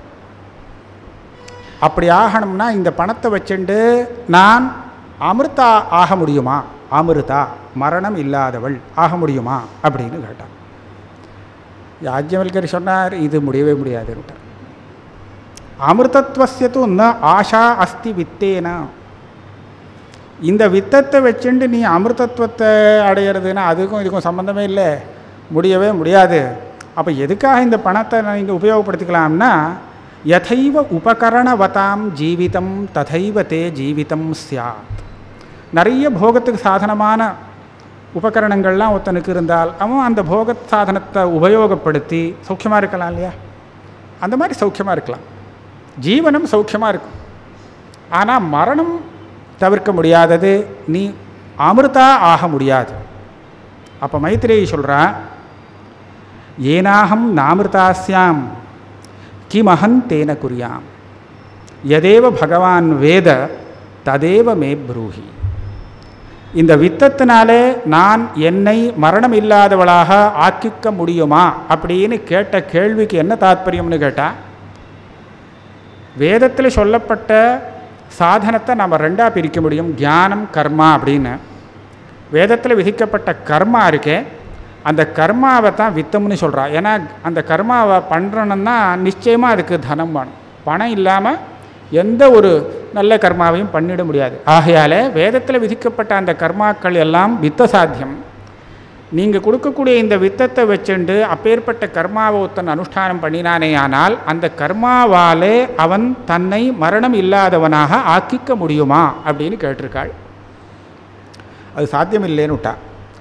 அப்படி ஆகணும்னா இந்த பணத்தை வச்சுண்டு நான் அமிர்தா ஆக முடியுமா அமிர்தா மரணம் இல்லாதவள் ஆக முடியுமா அப்படின்னு கேட்டான் யாஜ்யவல்கர் சொன்னார் இது முடியவே முடியாதுன்ட்டார் அமிர்தத்வசியத்து ந ஆஷா அஸ்தி வித்தேனா இந்த வித்தத்தை வச்சுண்டு நீ அமிர்தத்துவத்தை அடையிறதுன்னா அதுக்கும் இதுக்கும் சம்மந்தமே இல்லை முடியவே முடியாது அப்போ எதுக்காக இந்த பணத்தை நீங்கள் உபயோகப்படுத்திக்கலாம்னா யதைவ உபகரணவதாம் ஜீவிதம் ததைவ தே ஜீவிதம் சியாத் நிறைய போகத்துக்கு சாதனமான உபகரணங்கள்லாம் ஒருத்தனுக்கு இருந்தால் அவன் அந்த போக சாதனத்தை உபயோகப்படுத்தி சௌக்கியமாக இருக்கலாம் இல்லையா அந்த மாதிரி சௌக்கியமாக இருக்கலாம் ஜீவனம் சௌக்கியமாக இருக்கும் ஆனால் மரணம் தவிர்க்க முடியாதது நீ அமிர்தா ஆக முடியாது அப்போ மைத்திரேயி சொல்கிறா ஏனாகம் நாமிருதாஸ்யாம் கிமஹன் தேன குறியாம் எதேவ பகவான் வேத ததேவ மே ப்ரூஹி இந்த வித்தத்தினாலே நான் என்னை மரணம் இல்லாதவளாக ஆக்கிக்க முடியுமா அப்படின்னு கேட்ட கேள்விக்கு என்ன தாத்பரியம்னு கேட்டால் வேதத்தில் சொல்லப்பட்ட சாதனத்தை நம்ம ரெண்டாக பிரிக்க முடியும் ஞானம் கர்மா அப்படின்னு வேதத்தில் விதிக்கப்பட்ட கர்மா இருக்கே அந்த கர்மாவை தான் வித்தம்னு சொல்கிறா ஏன்னா அந்த கர்மாவை பண்ணுறோன்னா நிச்சயமாக அதுக்கு தனம் வேணும் பணம் இல்லாமல் எந்த ஒரு நல்ல கர்மாவையும் பண்ணிட முடியாது ஆகையால் வேதத்தில் விதிக்கப்பட்ட அந்த கர்மாக்கள் எல்லாம் வித்த சாத்தியம் நீங்கள் கொடுக்கக்கூடிய இந்த வித்தத்தை வச்சுண்டு அப்பேற்பட்ட கர்மாவை ஒருத்தன் அனுஷ்டானம் பண்ணினானே ஆனால் அந்த கர்மாவாலே அவன் தன்னை மரணம் இல்லாதவனாக ஆக்கிக்க முடியுமா அப்படின்னு கேட்டிருக்காள் அது சாத்தியம் இல்லைன்னு விட்டா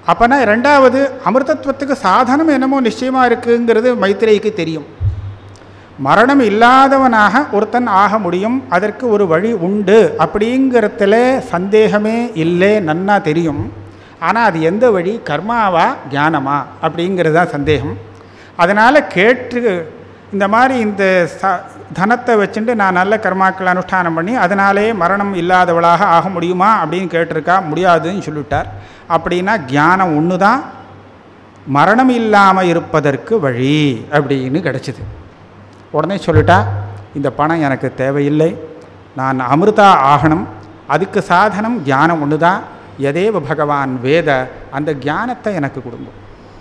அப்போனா ரெண்டாவது அமிர்தத்துவத்துக்கு சாதனம் என்னமோ நிச்சயமாக இருக்குங்கிறது மைத்திரேயிக்கு தெரியும் மரணம் இல்லாதவனாக ஒருத்தன் ஆக முடியும் அதற்கு ஒரு வழி உண்டு அப்படிங்கிறதுல சந்தேகமே இல்லை நன்னா தெரியும் ஆனால் அது எந்த வழி கர்மாவா ஞானமா அப்படிங்கிறது தான் சந்தேகம் அதனால் கேட்டு இந்த மாதிரி இந்த ச தனத்தை வச்சுட்டு நான் நல்ல கர்மாக்கள் அனுஷ்டானம் பண்ணி அதனாலே மரணம் இல்லாதவளாக ஆக முடியுமா அப்படின்னு கேட்டிருக்கா முடியாதுன்னு சொல்லிவிட்டார் அப்படின்னா ஞானம் ஒன்று தான் மரணம் இல்லாமல் இருப்பதற்கு வழி அப்படின்னு கிடச்சிது உடனே சொல்லிட்டா இந்த பணம் எனக்கு தேவையில்லை நான் அமிர்தா ஆகணும் அதுக்கு சாதனம் ஞானம் ஒன்று தான் எதேவ பகவான் வேத அந்த ஞானத்தை எனக்கு கொடுங்க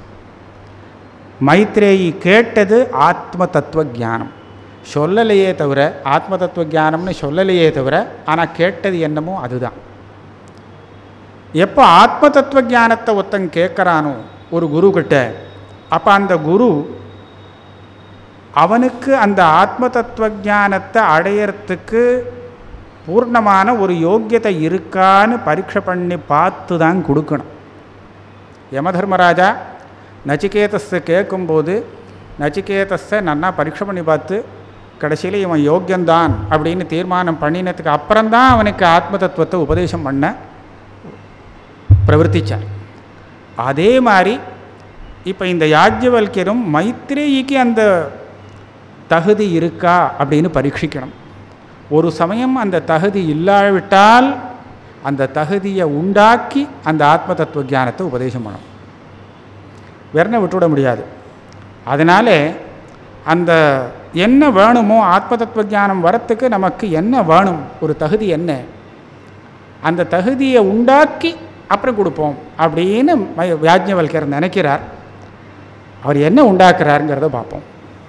மைத்ரேயி கேட்டது ஆத்ம தத்துவ ஞானம் சொல்லலையே தவிர ஆத்ம தத்துவ ஞானம்னு சொல்லலையே தவிர ஆனால் கேட்டது என்னமோ அதுதான் எப்போ ஆத்ம தத்துவ ஞானத்தை ஒருத்தன் கேட்குறானோ ஒரு குரு கிட்ட அப்போ அந்த குரு அவனுக்கு அந்த ஆத்ம தத்துவ ஞானத்தை அடையறதுக்கு பூர்ணமான ஒரு யோக்கியத்தை இருக்கான்னு பரீட்சை பண்ணி பார்த்து தான் கொடுக்கணும் யமதர்மராஜா நச்சிகேதஸை கேட்கும்போது நச்சிகேதஸை நன்னா பரீட்சை பண்ணி பார்த்து கடைசியில் இவன் யோக்கியந்தான் அப்படின்னு தீர்மானம் பண்ணினதுக்கு அப்புறம்தான் அவனுக்கு ஆத்ம தத்துவத்தை உபதேசம் பண்ண பிரவர்த்திச்சார் அதே மாதிரி இப்போ இந்த யாஜ்யவல்யரும் மைத்ரேயிக்கு அந்த தகுதி இருக்கா அப்படின்னு பரீட்சிக்கணும் ஒரு சமயம் அந்த தகுதி இல்லாவிட்டால் அந்த தகுதியை உண்டாக்கி அந்த ஆத்ம தத்துவ ஞானத்தை உபதேசம் பண்ணணும் வெறுனை விட்டுவிட முடியாது அதனால் அந்த என்ன வேணுமோ ஆத்ம தத்துவ ஞானம் வரத்துக்கு நமக்கு என்ன வேணும் ஒரு தகுதி என்ன அந்த தகுதியை உண்டாக்கி அப்புறம் கொடுப்போம் அப்படின்னு ம- யாஜ்ஞவல்கர் நினைக்கிறார் அவர் என்ன உண்டாக்குறாருங்கிறத பார்ப்போம்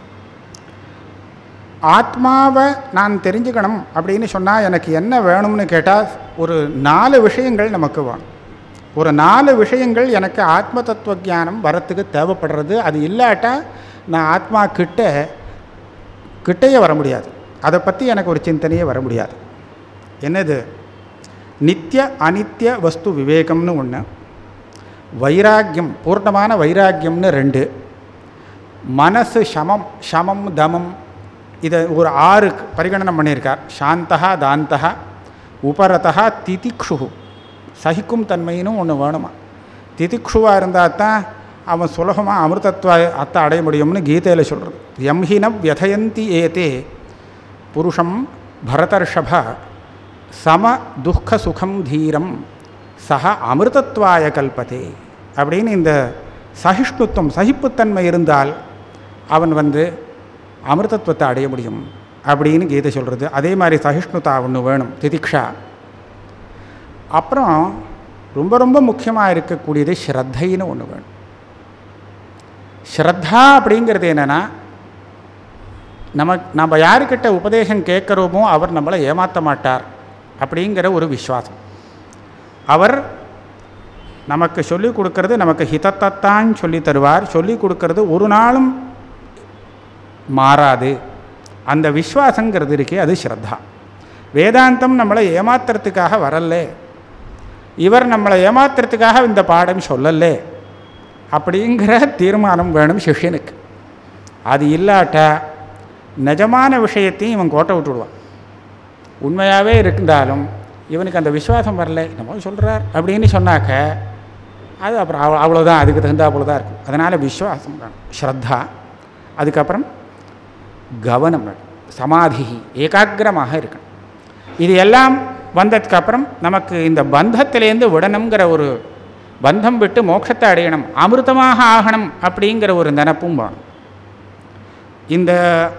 ஆத்மாவை நான் தெரிஞ்சுக்கணும் அப்படின்னு சொன்னால் எனக்கு என்ன வேணும்னு கேட்டால் ஒரு நாலு விஷயங்கள் நமக்கு வேணும் ஒரு நாலு விஷயங்கள் எனக்கு ஆத்ம தத்துவ ஞானம் வரத்துக்கு தேவைப்படுறது அது இல்லாட்டா நான் ஆத்மா கிட்ட கிட்டேயே வர முடியாது அதை பற்றி எனக்கு ஒரு சிந்தனையே வர முடியாது என்னது நித்திய அனித்திய வஸ்து விவேகம்னு ஒன்று வைராக்கியம் பூர்ணமான வைராக்கியம்னு ரெண்டு மனசு சமம் சமம் தமம் இதை ஒரு ஆறு பரிகணனம் பண்ணியிருக்கார் சாந்தகா தாந்தகா உபரதா திதிக்ஷு சகிக்கும் தன்மைன்னு ஒன்று வேணுமா திதிக்ஷுவாக இருந்தால் தான் அவன் சுலபமாக அமிர்தத்துவ அத்தை அடைய முடியும்னு கீதையில் சொல்கிறது எம்ஹின வியதயந்தி ஏதே புருஷம் பரதர்ஷப சம துக்க சுகம் தீரம் சக அமிர்தத்வாய கல்பதே அப்படின்னு இந்த சகிஷ்ணுத்துவம் சகிப்புத்தன்மை இருந்தால் அவன் வந்து அமிர்தத்துவத்தை அடைய முடியும் அப்படின்னு கீதை சொல்கிறது அதே மாதிரி சகிஷ்ணுதா ஒன்று வேணும் திதிக்ஷா அப்புறம் ரொம்ப ரொம்ப முக்கியமாக இருக்கக்கூடியது ஸ்ரத்தைன்னு ஒன்று வேணும் ஸ்ரத்தா அப்படிங்கிறது என்னென்னா நம்ம நம்ம யாருக்கிட்ட உபதேசம் கேட்குறோமோ அவர் நம்மளை ஏமாற்ற மாட்டார் அப்படிங்கிற ஒரு விஸ்வாசம் அவர் நமக்கு சொல்லிக் கொடுக்கறது நமக்கு ஹிதத்தைத்தான் சொல்லி தருவார் சொல்லிக் கொடுக்கறது ஒரு நாளும் மாறாது அந்த விஸ்வாசங்கிறது இருக்கே அது ஸ்ரத்தா வேதாந்தம் நம்மளை ஏமாத்துறதுக்காக வரல இவர் நம்மளை ஏமாத்துறதுக்காக இந்த பாடம் சொல்லலே அப்படிங்கிற தீர்மானம் வேணும் சிஷ்யனுக்கு அது இல்லாட்டா நிஜமான விஷயத்தையும் இவன் கோட்டை விட்டுடுவான் உண்மையாகவே இருந்தாலும் இவனுக்கு அந்த விசுவாசம் வரல என்னமோ சொல்கிறார் அப்படின்னு சொன்னாக்க அது அப்புறம் அவ்வளோ அவ்வளோதான் அதுக்கு தகுந்தாப்புல தான் இருக்கும் அதனால் விஸ்வாசம் வேணும் ஸ்ரத்தா அதுக்கப்புறம் கவனம் வேணும் சமாதி ஏகாகிரமாக இருக்கணும் இது எல்லாம் வந்ததுக்கப்புறம் நமக்கு இந்த பந்தத்திலேருந்து விடணுங்கிற ஒரு பந்தம் விட்டு மோட்சத்தை அடையணும் அமிர்தமாக ஆகணும் அப்படிங்கிற ஒரு நினப்பும் வேணும் இந்த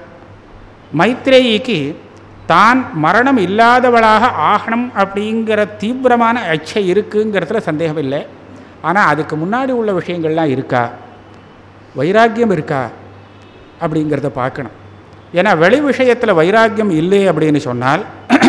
மைத்ரேயிக்கு தான் மரணம் இல்லாதவளாக ஆகணும் அப்படிங்கிற தீவிரமான இச்சை இருக்குங்கிறதுல சந்தேகம் இல்லை ஆனால் அதுக்கு முன்னாடி உள்ள விஷயங்கள்லாம் இருக்கா வைராக்கியம் இருக்கா அப்படிங்கிறத பார்க்கணும் ஏன்னா வெளி விஷயத்தில் வைராக்கியம் இல்லை அப்படின்னு சொன்னால்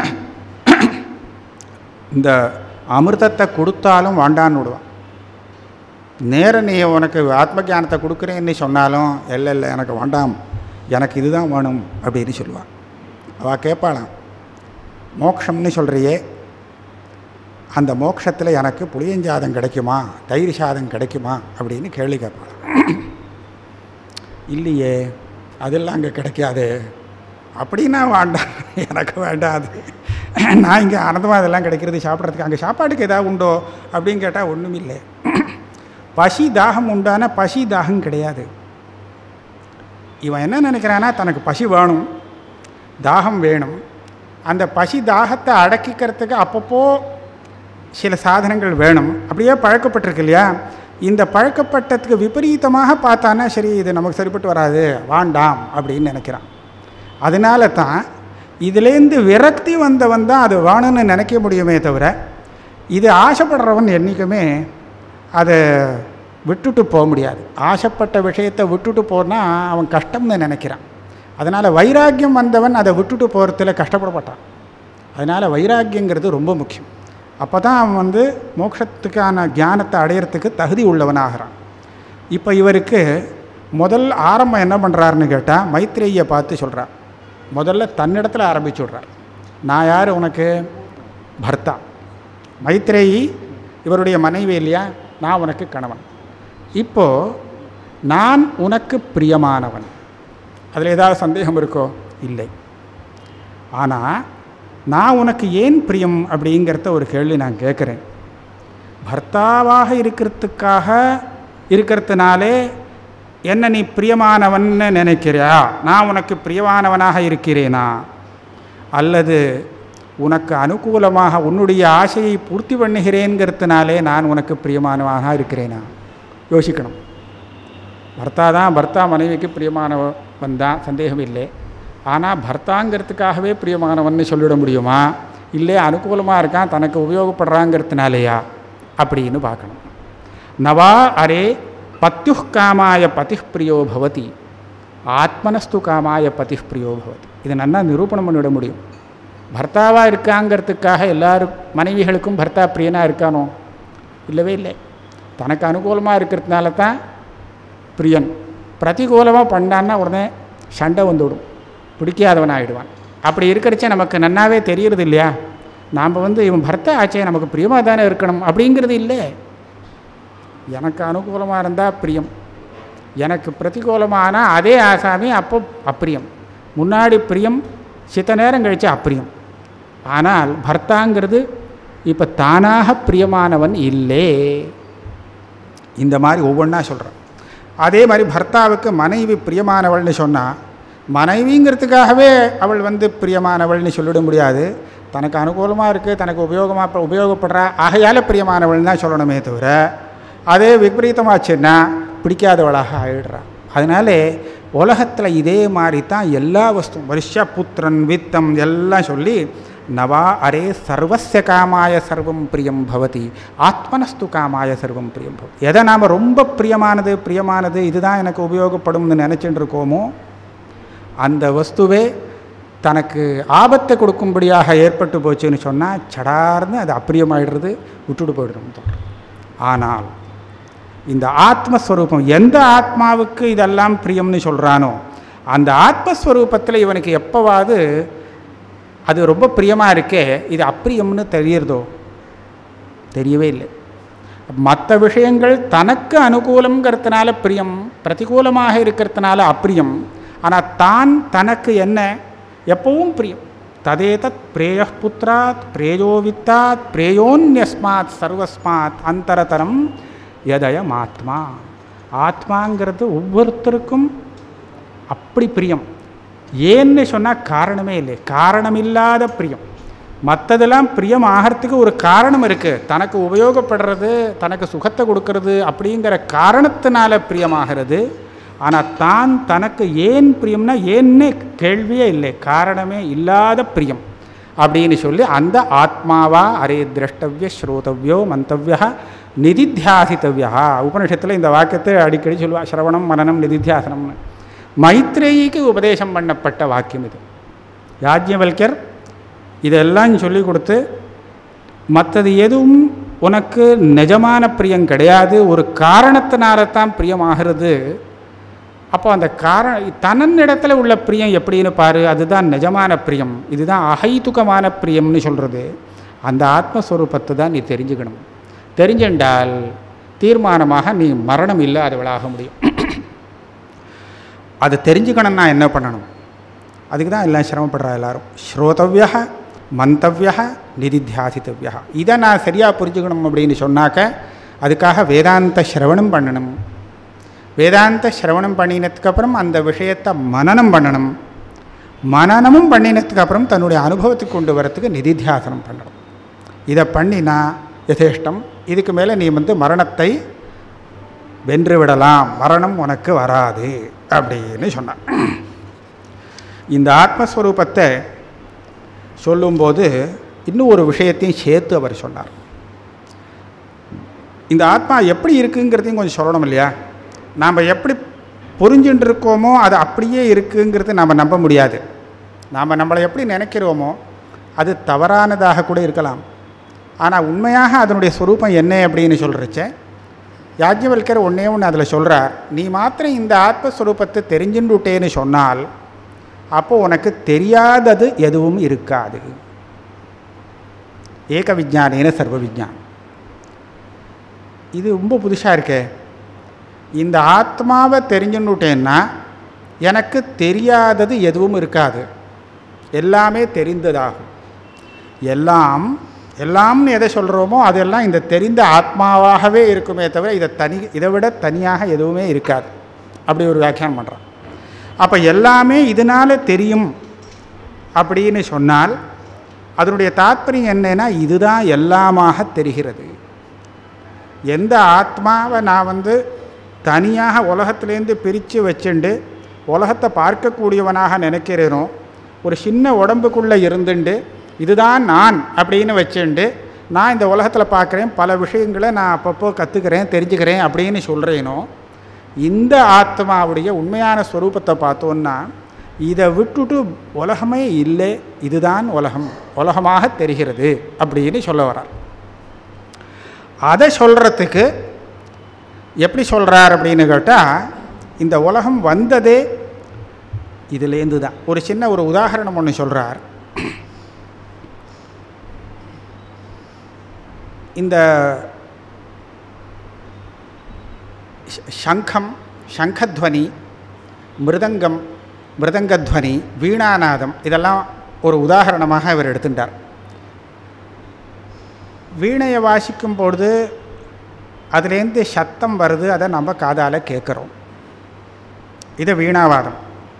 இந்த அமிர்தத்தை கொடுத்தாலும் வாண்டான்னு விடுவான் நேர நீ உனக்கு ஆத்ம ஞானத்தை கொடுக்குறேன்னு சொன்னாலும் இல்லை இல்லை எனக்கு வேண்டாம் எனக்கு இதுதான் வேணும் அப்படின்னு சொல்லுவாள் அவள் கேட்பாளாம் மோக்ஷம்னு சொல்கிறியே அந்த மோட்சத்தில் எனக்கு புளியஞ்சாதம் கிடைக்குமா தயிர் சாதம் கிடைக்குமா அப்படின்னு கேள்வி கேட்பாங்க இல்லையே அதெல்லாம் அங்கே கிடைக்காது அப்படின்னா வேண்டாம் எனக்கு வேண்டாம் அது நான் இங்கே ஆனந்தமாக அதெல்லாம் கிடைக்கிறது சாப்பிட்றதுக்கு அங்கே சாப்பாட்டுக்கு ஏதாவது உண்டோ அப்படின்னு கேட்டால் ஒன்றும் இல்லை பசி தாகம் உண்டான பசி தாகம் கிடையாது இவன் என்ன நினைக்கிறான்னா தனக்கு பசி வேணும் தாகம் வேணும் அந்த பசி தாகத்தை அடக்கிக்கிறதுக்கு அப்பப்போ சில சாதனங்கள் வேணும் அப்படியே பழக்கப்பட்டிருக்கு இல்லையா இந்த பழக்கப்பட்டதுக்கு விபரீதமாக பார்த்தானா சரி இது நமக்கு சரிப்பட்டு வராது வாண்டாம் அப்படின்னு நினைக்கிறான் அதனால தான் இதுலேருந்து விரக்தி வந்தவன் தான் அது வேணும்னு நினைக்க முடியுமே தவிர இது ஆசைப்படுறவன் என்றைக்குமே அதை விட்டுட்டு போக முடியாது ஆசைப்பட்ட விஷயத்தை விட்டுட்டு போனால் அவன் கஷ்டம்னு நினைக்கிறான் அதனால் வைராக்கியம் வந்தவன் அதை விட்டுட்டு போகிறதுல கஷ்டப்பட மாட்டான் அதனால் வைராக்கியங்கிறது ரொம்ப முக்கியம் அப்போ தான் அவன் வந்து மோட்சத்துக்கான ஞானத்தை அடையிறதுக்கு தகுதி உள்ளவனாகிறான் இப்போ இவருக்கு முதல் ஆரம்பம் என்ன பண்ணுறாருன்னு கேட்டால் மைத்ரேயை பார்த்து சொல்கிறார் முதல்ல தன்னிடத்தில் ஆரம்பிச்சு விட்றார் நான் யார் உனக்கு பர்த்தா மைத்ரேயி இவருடைய மனைவி இல்லையா நான் உனக்கு கணவன் இப்போது நான் உனக்கு பிரியமானவன் அதில் ஏதாவது சந்தேகம் இருக்கோ இல்லை ஆனால் நான் உனக்கு ஏன் பிரியம் அப்படிங்கிறத ஒரு கேள்வி நான் கேட்குறேன் பர்த்தாவாக இருக்கிறதுக்காக இருக்கிறதுனாலே என்ன நீ பிரியமானவன்னு நினைக்கிறியா நான் உனக்கு பிரியமானவனாக இருக்கிறேனா அல்லது உனக்கு அனுகூலமாக உன்னுடைய ஆசையை பூர்த்தி பண்ணுகிறேங்கிறதுனாலே நான் உனக்கு பிரியமானவனாக இருக்கிறேனா யோசிக்கணும் பர்த்தா தான் பர்த்தா மனைவிக்கு பிரியமானவன் தான் சந்தேகம் இல்லை ஆனால் பர்த்தாங்கிறதுக்காகவே பிரியமானவன்னு சொல்லிட முடியுமா இல்லை அனுகூலமாக இருக்கான் தனக்கு உபயோகப்படுறாங்கிறதுனாலேயா அப்படின்னு பார்க்கணும் நவா அரே பத்யு காமாய பதிः பிரியோ பவதி ஆத்மனஸ்து காமாய பதிः பிரியோ பவதி இதை நல்லா நிரூபணம் பண்ணிவிட முடியும் பர்த்தாவாக இருக்காங்கிறதுக்காக எல்லாரும் மனைவிகளுக்கும் பர்த்தா பிரியனாக இருக்கானோ இல்லவே இல்லை தனக்கு அனுகூலமாக இருக்கிறதுனால தான் பிரியன் பிரதிகூலமாக பண்ணான்னா உடனே சண்டை வந்துவிடும் பிடிக்காதவன் ஆகிடுவான் அப்படி இருக்கிறச்ச நமக்கு நன்னாவே தெரியறது இல்லையா நாம் வந்து இவன் பர்த்தா ஆச்சே நமக்கு பிரியமாக தானே இருக்கணும் அப்படிங்கிறது இல்லை எனக்கு அனுகூலமாக இருந்தால் பிரியம் எனக்கு பிரதிகூலமானால் அதே ஆசாமி அப்போ அப்பிரியம் முன்னாடி பிரியம் சித்த நேரம் கழித்து அப்பிரியம் ஆனால் பர்த்தாங்கிறது இப்போ தானாக பிரியமானவன் இல்லை இந்த மாதிரி ஒவ்வொன்றா சொல்கிறேன் அதே மாதிரி பர்த்தாவுக்கு மனைவி பிரியமானவள்னு சொன்னால் மனைவிங்கிறதுக்காகவே அவள் வந்து பிரியமானவள்னு சொல்லிட முடியாது தனக்கு அனுகூலமாக இருக்குது தனக்கு உபயோகமாக உபயோகப்படுறா ஆகையால் பிரியமானவள்னு தான் சொல்லணுமே தவிர அதே விபரீதமாச்சுன்னா பிடிக்காதவளாக ஆயிடுறா அதனாலே உலகத்தில் இதே மாதிரி தான் எல்லா வஸ்துவும் வருஷ புத்திரன் வித்தம் எல்லாம் சொல்லி நவா அரே சர்வசிய காமாய சர்வம் பிரியம் பவதி ஆத்மனஸ்து காமாய சர்வம் பிரியம் பவதி எதை நாம் ரொம்ப பிரியமானது பிரியமானது இதுதான் எனக்கு உபயோகப்படும்னு நினச்சிட்டு இருக்கோமோ அந்த வஸ்துவே தனக்கு ஆபத்தை கொடுக்கும்படியாக ஏற்பட்டு போச்சுன்னு சொன்னால் சடார்னு அது அப்பிரியமாயிடுறது விட்டுட்டு போயிடுறோம் தோன்றும் ஆனால் இந்த ஆத்மஸ்வரூபம் எந்த ஆத்மாவுக்கு இதெல்லாம் பிரியம்னு சொல்கிறானோ அந்த ஆத்மஸ்வரூபத்தில் இவனுக்கு எப்போவாது அது ரொம்ப பிரியமாக இருக்கே இது அப்பிரியம்னு தெரியறதோ தெரியவே இல்லை மற்ற விஷயங்கள் தனக்கு அனுகூலங்கிறதுனால பிரியம் பிரதிகூலமாக இருக்கிறதுனால அப்பிரியம் ஆனால் தான் தனக்கு என்ன எப்பவும் பிரியம் ததேதத் பிரேய புத்திராத் பிரேயோ வித்தாத் பிரேயோன்யஸ்மாத் சர்வஸ்மாத் அந்தரதரம் எதயம் ஆத்மா ஆத்மாங்கிறது ஒவ்வொருத்தருக்கும் அப்படி பிரியம் ஏன்னு சொன்னால் காரணமே இல்லை காரணமில்லாத பிரியம் மற்றதெல்லாம் பிரியம் ஆகிறதுக்கு ஒரு காரணம் இருக்குது தனக்கு உபயோகப்படுறது தனக்கு சுகத்தை கொடுக்கறது அப்படிங்கிற காரணத்தினால பிரியமாகிறது ஆனால் தான் தனக்கு ஏன் பிரியம்னா ஏன்னு கேள்வியே இல்லை காரணமே இல்லாத பிரியம் அப்படின்னு சொல்லி அந்த ஆத்மாவா அரே திரஷ்டவிய ஸ்ரோதவ்யோ மந்தவியா நிதித்தியாசித்தவியா உபனிஷத்தில் இந்த வாக்கியத்தை அடிக்கடி சொல்லுவா சிரவணம் மனனம் நிதித்தியாசனம்னு மைத்ரேயிக்கு உபதேசம் பண்ணப்பட்ட வாக்கியம் இது யாஜ்யவல்யர் இதெல்லாம் சொல்லி கொடுத்து மற்றது எதுவும் உனக்கு நிஜமான பிரியம் கிடையாது ஒரு காரணத்தினால தான் பிரியமாகிறது அப்போ அந்த காரண தன்னனிடத்தில் உள்ள பிரியம் எப்படின்னு பாரு அதுதான் நிஜமான பிரியம் இதுதான் அகைத்துகமான பிரியம்னு சொல்கிறது அந்த ஆத்மஸ்வரூபத்தை தான் நீ தெரிஞ்சுக்கணும் தெரிஞ்சுண்டால் தீர்மானமாக நீ மரணம் இல்லாதவளாக முடியும் அது தெரிஞ்சுக்கணும்னா என்ன பண்ணணும் அதுக்கு தான் எல்லாம் சிரமப்படுறா எல்லாரும் ஸ்ரோதவ்யா மந்தவ்யா நிதித்தியாசித்தவ்யா இதை நான் சரியாக புரிஞ்சுக்கணும் அப்படின்னு சொன்னாக்க அதுக்காக வேதாந்த சிரவணம் பண்ணணும் வேதாந்த சிரவணம் பண்ணினதுக்கப்புறம் அந்த விஷயத்தை மனனம் பண்ணணும் மனனமும் பண்ணினதுக்கப்புறம் தன்னுடைய அனுபவத்துக்கு கொண்டு வரத்துக்கு நிதித்தியாசனம் பண்ணணும் இதை பண்ணினா யதேஷ்டம் இதுக்கு மேலே நீ வந்து மரணத்தை வென்று விடலாம் மரணம் உனக்கு வராது அப்படின்னு சொன்னான் இந்த ஆத்மஸ்வரூபத்தை சொல்லும்போது இன்னும் ஒரு விஷயத்தையும் சேர்த்து அவர் சொன்னார் இந்த ஆத்மா எப்படி இருக்குங்கிறதையும் கொஞ்சம் சொல்லணும் இல்லையா நாம் எப்படி புரிஞ்சுட்டு இருக்கோமோ அது அப்படியே இருக்குங்கிறது நாம் நம்ப முடியாது நாம் நம்மளை எப்படி நினைக்கிறோமோ அது தவறானதாக கூட இருக்கலாம் ஆனால் உண்மையாக அதனுடைய ஸ்வரூபம் என்ன அப்படின்னு சொல்கிறச்ச யாஜ்யவல்கர் ஒன்றே ஒன்று அதில் சொல்கிறார் நீ மாத்திரம் இந்த ஆத்மஸ்வரூபத்தை தெரிஞ்சுட்டுட்டேன்னு சொன்னால் அப்போ உனக்கு தெரியாதது எதுவும் இருக்காது ஏக விஜானேன சர்வ விஜானம் இது ரொம்ப புதுசாக இருக்கே இந்த ஆத்மாவை தெரிஞ்சுன்னுட்டேன்னா எனக்கு தெரியாதது எதுவும் இருக்காது எல்லாமே தெரிந்ததாகும் எல்லாம் எல்லாம்னு எதை சொல்கிறோமோ அதெல்லாம் இந்த தெரிந்த ஆத்மாவாகவே இருக்குமே தவிர இதை தனி இதை விட தனியாக எதுவுமே இருக்காது அப்படி ஒரு வியாக்கியானம் பண்ணுறான் அப்போ எல்லாமே இதனால் தெரியும் அப்படின்னு சொன்னால் அதனுடைய தாத்பரியம் என்னன்னா இதுதான் எல்லாமாக தெரிகிறது எந்த ஆத்மாவை நான் வந்து தனியாக உலகத்துலேருந்து பிரித்து வச்சுண்டு உலகத்தை பார்க்கக்கூடியவனாக நினைக்கிறேனோ ஒரு சின்ன உடம்புக்குள்ளே இருந்துண்டு இதுதான் நான் அப்படின்னு வச்சுண்டு நான் இந்த உலகத்தில் பார்க்குறேன் பல விஷயங்களை நான் அப்பப்போ கற்றுக்கிறேன் தெரிஞ்சுக்கிறேன் அப்படின்னு சொல்கிறேனோ இந்த ஆத்மாவுடைய உண்மையான ஸ்வரூபத்தை பார்த்தோன்னா இதை விட்டுட்டு உலகமே இல்லை இதுதான் உலகம் உலகமாக தெரிகிறது அப்படின்னு சொல்ல வர்றார் அதை சொல்கிறதுக்கு எப்படி சொல்கிறார் அப்படின்னு கேட்டால் இந்த உலகம் வந்ததே இதுலேருந்து தான் ஒரு சின்ன ஒரு உதாரணம் ஒன்று சொல்கிறார் இந்த ஷ- சங்கம் சங்கத்வனி மிருதங்கம் மிருதங்கத்வனி வீணாநாதம் இதெல்லாம் ஒரு உதாரணமாக இவர் எடுத்துட்டார் வீணையை வாசிக்கும் பொழுது அதுலேருந்து சத்தம் வருது அதை நம்ம காதால் கேட்குறோம் இது வீணாவாதம்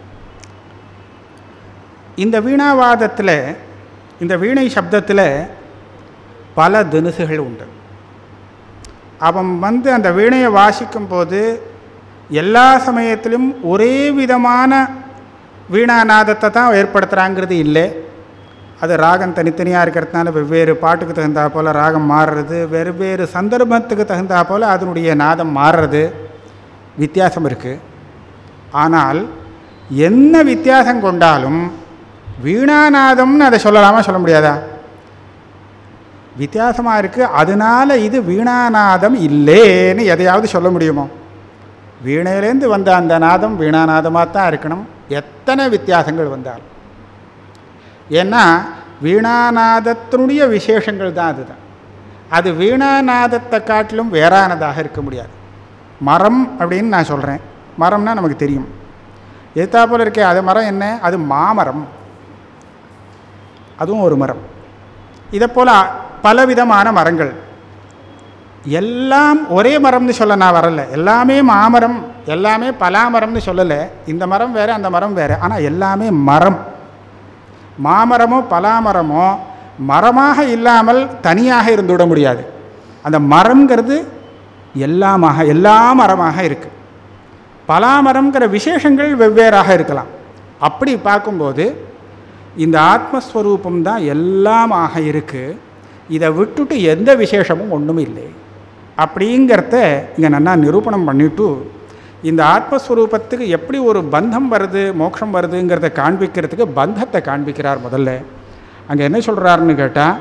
இந்த வீணாவாதத்தில் இந்த வீணை சப்தத்தில் பல தினுசுகள் உண்டு அவன் வந்து அந்த வீணையை வாசிக்கும் போது எல்லா சமயத்திலும் ஒரே விதமான வீணாநாதத்தை தான் ஏற்படுத்துகிறாங்கிறது இல்லை அது ராகம் தனித்தனியாக இருக்கிறதுனால வெவ்வேறு பாட்டுக்கு தகுந்தா போல் ராகம் மாறுறது வெவ்வேறு சந்தர்ப்பத்துக்கு தகுந்தா போல் அதனுடைய நாதம் மாறுறது வித்தியாசம் இருக்குது ஆனால் என்ன வித்தியாசம் கொண்டாலும் வீணாநாதம்னு அதை சொல்லலாமா சொல்ல முடியாதா வித்தியாசமாக இருக்குது அதனால இது வீணாநாதம் இல்லேன்னு எதையாவது சொல்ல முடியுமோ வீணையிலேருந்து வந்த அந்த நாதம் வீணாநாதமாக தான் இருக்கணும் எத்தனை வித்தியாசங்கள் வந்தாலும் ஏன்னா வீணாநாதத்தினுடைய விசேஷங்கள் தான் அதுதான் அது வீணாநாதத்தை காட்டிலும் வேறானதாக இருக்க முடியாது மரம் அப்படின்னு நான் சொல்கிறேன் மரம்னா நமக்கு தெரியும் எத்தாப்போல் இருக்கே அது மரம் என்ன அது மாமரம் அதுவும் ஒரு மரம் இதை போல் பலவிதமான மரங்கள் எல்லாம் ஒரே மரம்னு சொல்ல நான் வரல எல்லாமே மாமரம் எல்லாமே பலாமரம்னு சொல்லலை இந்த மரம் வேறு அந்த மரம் வேறு ஆனால் எல்லாமே மரம் மாமரமோ பலாமரமோ மரமாக இல்லாமல் தனியாக இருந்து விட முடியாது அந்த மரம்ங்கிறது எல்லாமாக எல்லா மரமாக இருக்குது பலாமரம்ங்கிற விசேஷங்கள் வெவ்வேறாக இருக்கலாம் அப்படி பார்க்கும்போது இந்த ஆத்மஸ்வரூபம் தான் எல்லாமாக இருக்குது இதை விட்டுட்டு எந்த விசேஷமும் ஒன்றும் இல்லை அப்படிங்கிறத இங்கே நல்லா நிரூபணம் பண்ணிட்டு இந்த ஆத்மஸ்வரூபத்துக்கு எப்படி ஒரு பந்தம் வருது மோட்சம் வருதுங்கிறத காண்பிக்கிறதுக்கு பந்தத்தை காண்பிக்கிறார் முதல்ல அங்கே என்ன சொல்கிறாருன்னு கேட்டால்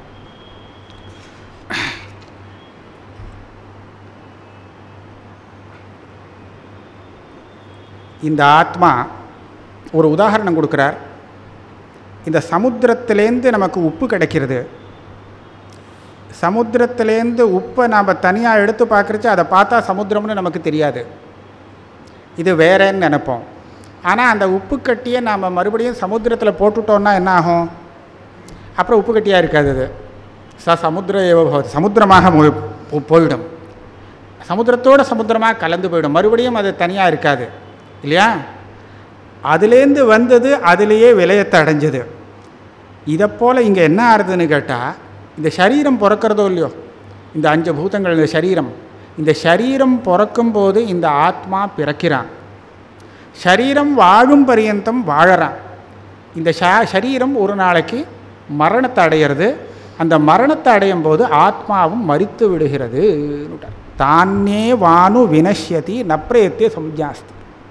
இந்த ஆத்மா ஒரு உதாரணம் கொடுக்குறார் இந்த சமுத்திரத்திலேருந்து நமக்கு உப்பு கிடைக்கிறது சமுத்திரத்துலேருந்து உப்பை நாம் தனியாக எடுத்து பார்க்குறச்சு அதை பார்த்தா சமுத்திரம்னு நமக்கு தெரியாது இது வேறேன்னு நினைப்போம் ஆனால் அந்த உப்பு கட்டியை நாம் மறுபடியும் சமுத்திரத்தில் போட்டுட்டோம்னா என்ன ஆகும் அப்புறம் உப்பு கட்டியாக இருக்காது அது ச சமுத்திர ஏவ பவதி. சமுத்திரமாக மு- போ- போயிடும் சமுத்திரத்தோட சமுத்திரமாக கலந்து போயிடும் மறுபடியும் அது தனியாக இருக்காது இல்லையா அதுலேருந்து வந்தது அதுலேயே விலையத்தை அடைஞ்சது இதை போல் இங்கே என்ன ஆறுதுன்னு கேட்டால் இந்த சரீரம் பிறக்கிறதோ இல்லையோ இந்த அஞ்சு பூதங்கள் இந்த சரீரம் இந்த சரீரம் பிறக்கும் போது இந்த ஆத்மா பிறக்கிறான் சரீரம் வாழும் பரியந்தம் வாழறான் இந்த ஷ சரீரம் ஒரு நாளைக்கு மரணத்தை அடையிறது அந்த மரணத்தை அடையும் போது ஆத்மாவும் மரித்து விடுகிறது தானே வானு வினஷ்யதி நப்ரேத்திய சம்ஜாஸ்தி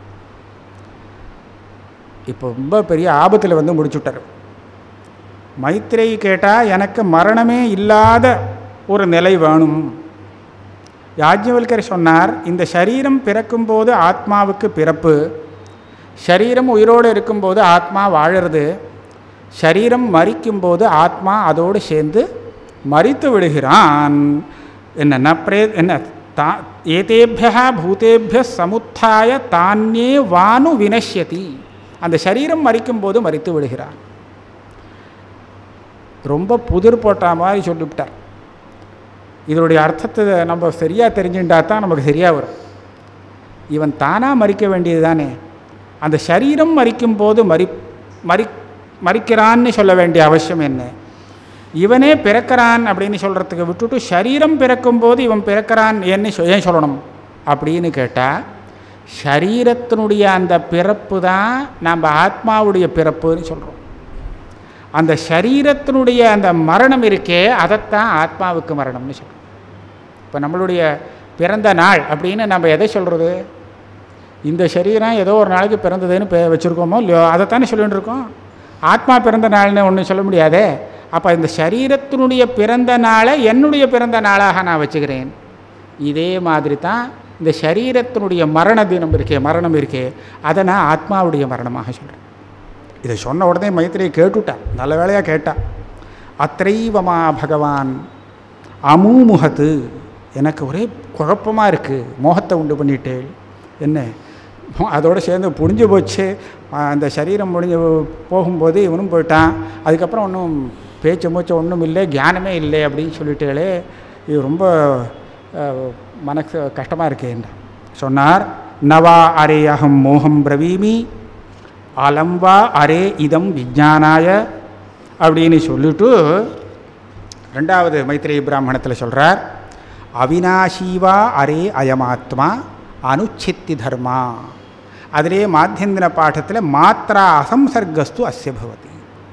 இப்போ ரொம்ப பெரிய ஆபத்தில் வந்து முடிச்சுட்டார் மைத்ரேயி கேட்டால் எனக்கு மரணமே இல்லாத ஒரு நிலை வேணும் யாஜ்ஞவல்கர் சொன்னார் இந்த சரீரம் பிறக்கும்போது ஆத்மாவுக்கு பிறப்பு சரீரம் உயிரோடு இருக்கும்போது ஆத்மா வாழறது சரீரம் மரிக்கும்போது ஆத்மா அதோடு சேர்ந்து மரித்து விடுகிறான் என்ன நப்ரே என்ன தா ஏதேபியா பூதேபிய சமுத்தாய தானே வானு வினஷ்யதி அந்த சரீரம் மரிக்கும்போது மரித்து விடுகிறான் ரொம்ப புதிர் போட்ட மாதிரி சொல்லிவிட்டார் இதனுடைய அர்த்தத்தை நம்ம சரியாக தெரிஞ்சுட்டா தான் நமக்கு சரியாக வரும் இவன் தானாக மறிக்க வேண்டியது தானே அந்த சரீரம் மறிக்கும் போது மறி மறி மறிக்கிறான்னு சொல்ல வேண்டிய அவசியம் என்ன இவனே பிறக்கிறான் அப்படின்னு சொல்கிறதுக்கு விட்டுட்டு சரீரம் பிறக்கும்போது இவன் பிறக்கிறான் என்ன சொ- ஏன் சொல்லணும் அப்படின்னு கேட்டால் சரீரத்தினுடைய அந்த பிறப்பு தான் நம்ம ஆத்மாவுடைய பிறப்புன்னு சொல்கிறோம் அந்த சரீரத்தினுடைய அந்த மரணம் இருக்கே அதைத்தான் ஆத்மாவுக்கு மரணம்னு சொல்கிறோம் இப்போ நம்மளுடைய பிறந்த நாள் அப்படின்னு நம்ம எதை சொல்கிறது இந்த சரீரம் ஏதோ ஒரு நாளைக்கு பிறந்ததுன்னு பே வச்சுருக்கோமோ இல்லையோ அதைத்தானே சொல்லிட்டு இருக்கோம் ஆத்மா பிறந்த நாள்னு ஒன்றும் சொல்ல முடியாதே அப்போ இந்த சரீரத்தினுடைய பிறந்த நாளை என்னுடைய பிறந்த நாளாக நான் வச்சுக்கிறேன் இதே மாதிரி தான் இந்த சரீரத்தினுடைய மரண தினம் இருக்கே மரணம் இருக்கே அதை நான் ஆத்மாவுடைய மரணமாக சொல்கிறேன் இதை சொன்ன உடனே மைத்திரியை கேட்டுட்டா நல்ல வேளையாக கேட்டா அத்தைவமா பகவான் அமூமுகத்து எனக்கு ஒரே குழப்பமாக இருக்குது மோகத்தை உண்டு பண்ணிட்டேன் என்ன மோ- அதோட சேர்ந்து புடிஞ்சு போச்சு ஆ, அந்த சரீரம் முடிஞ்சு போகும்போது இவனும் போயிட்டான் அதுக்கப்புறம் ஒன்றும் பேச்சு மூச்சு ஒன்றும் இல்லை ஞானமே இல்லை அப்படின்னு சொல்லிட்டேளே இது ரொம்ப அஹ், மனசு கஷ்டமாக இருக்கேன் சொன்னார் நவா அரே அகம் மோகம் பிரவீமி அலம்பா அரே இதம் விஜானாய அப்படின்னு சொல்லிட்டு ரெண்டாவது மைத்ரேய பிராமணத்தில் சொல்கிறார் அவினாஷீவா அரே அயமாத்மா அனுச்சித்தி தர்மா அதிலே மாத்தியந்திர பாடத்தில் மாத்திரா அசம்சர்கஸ்து அஸ்ய பவதி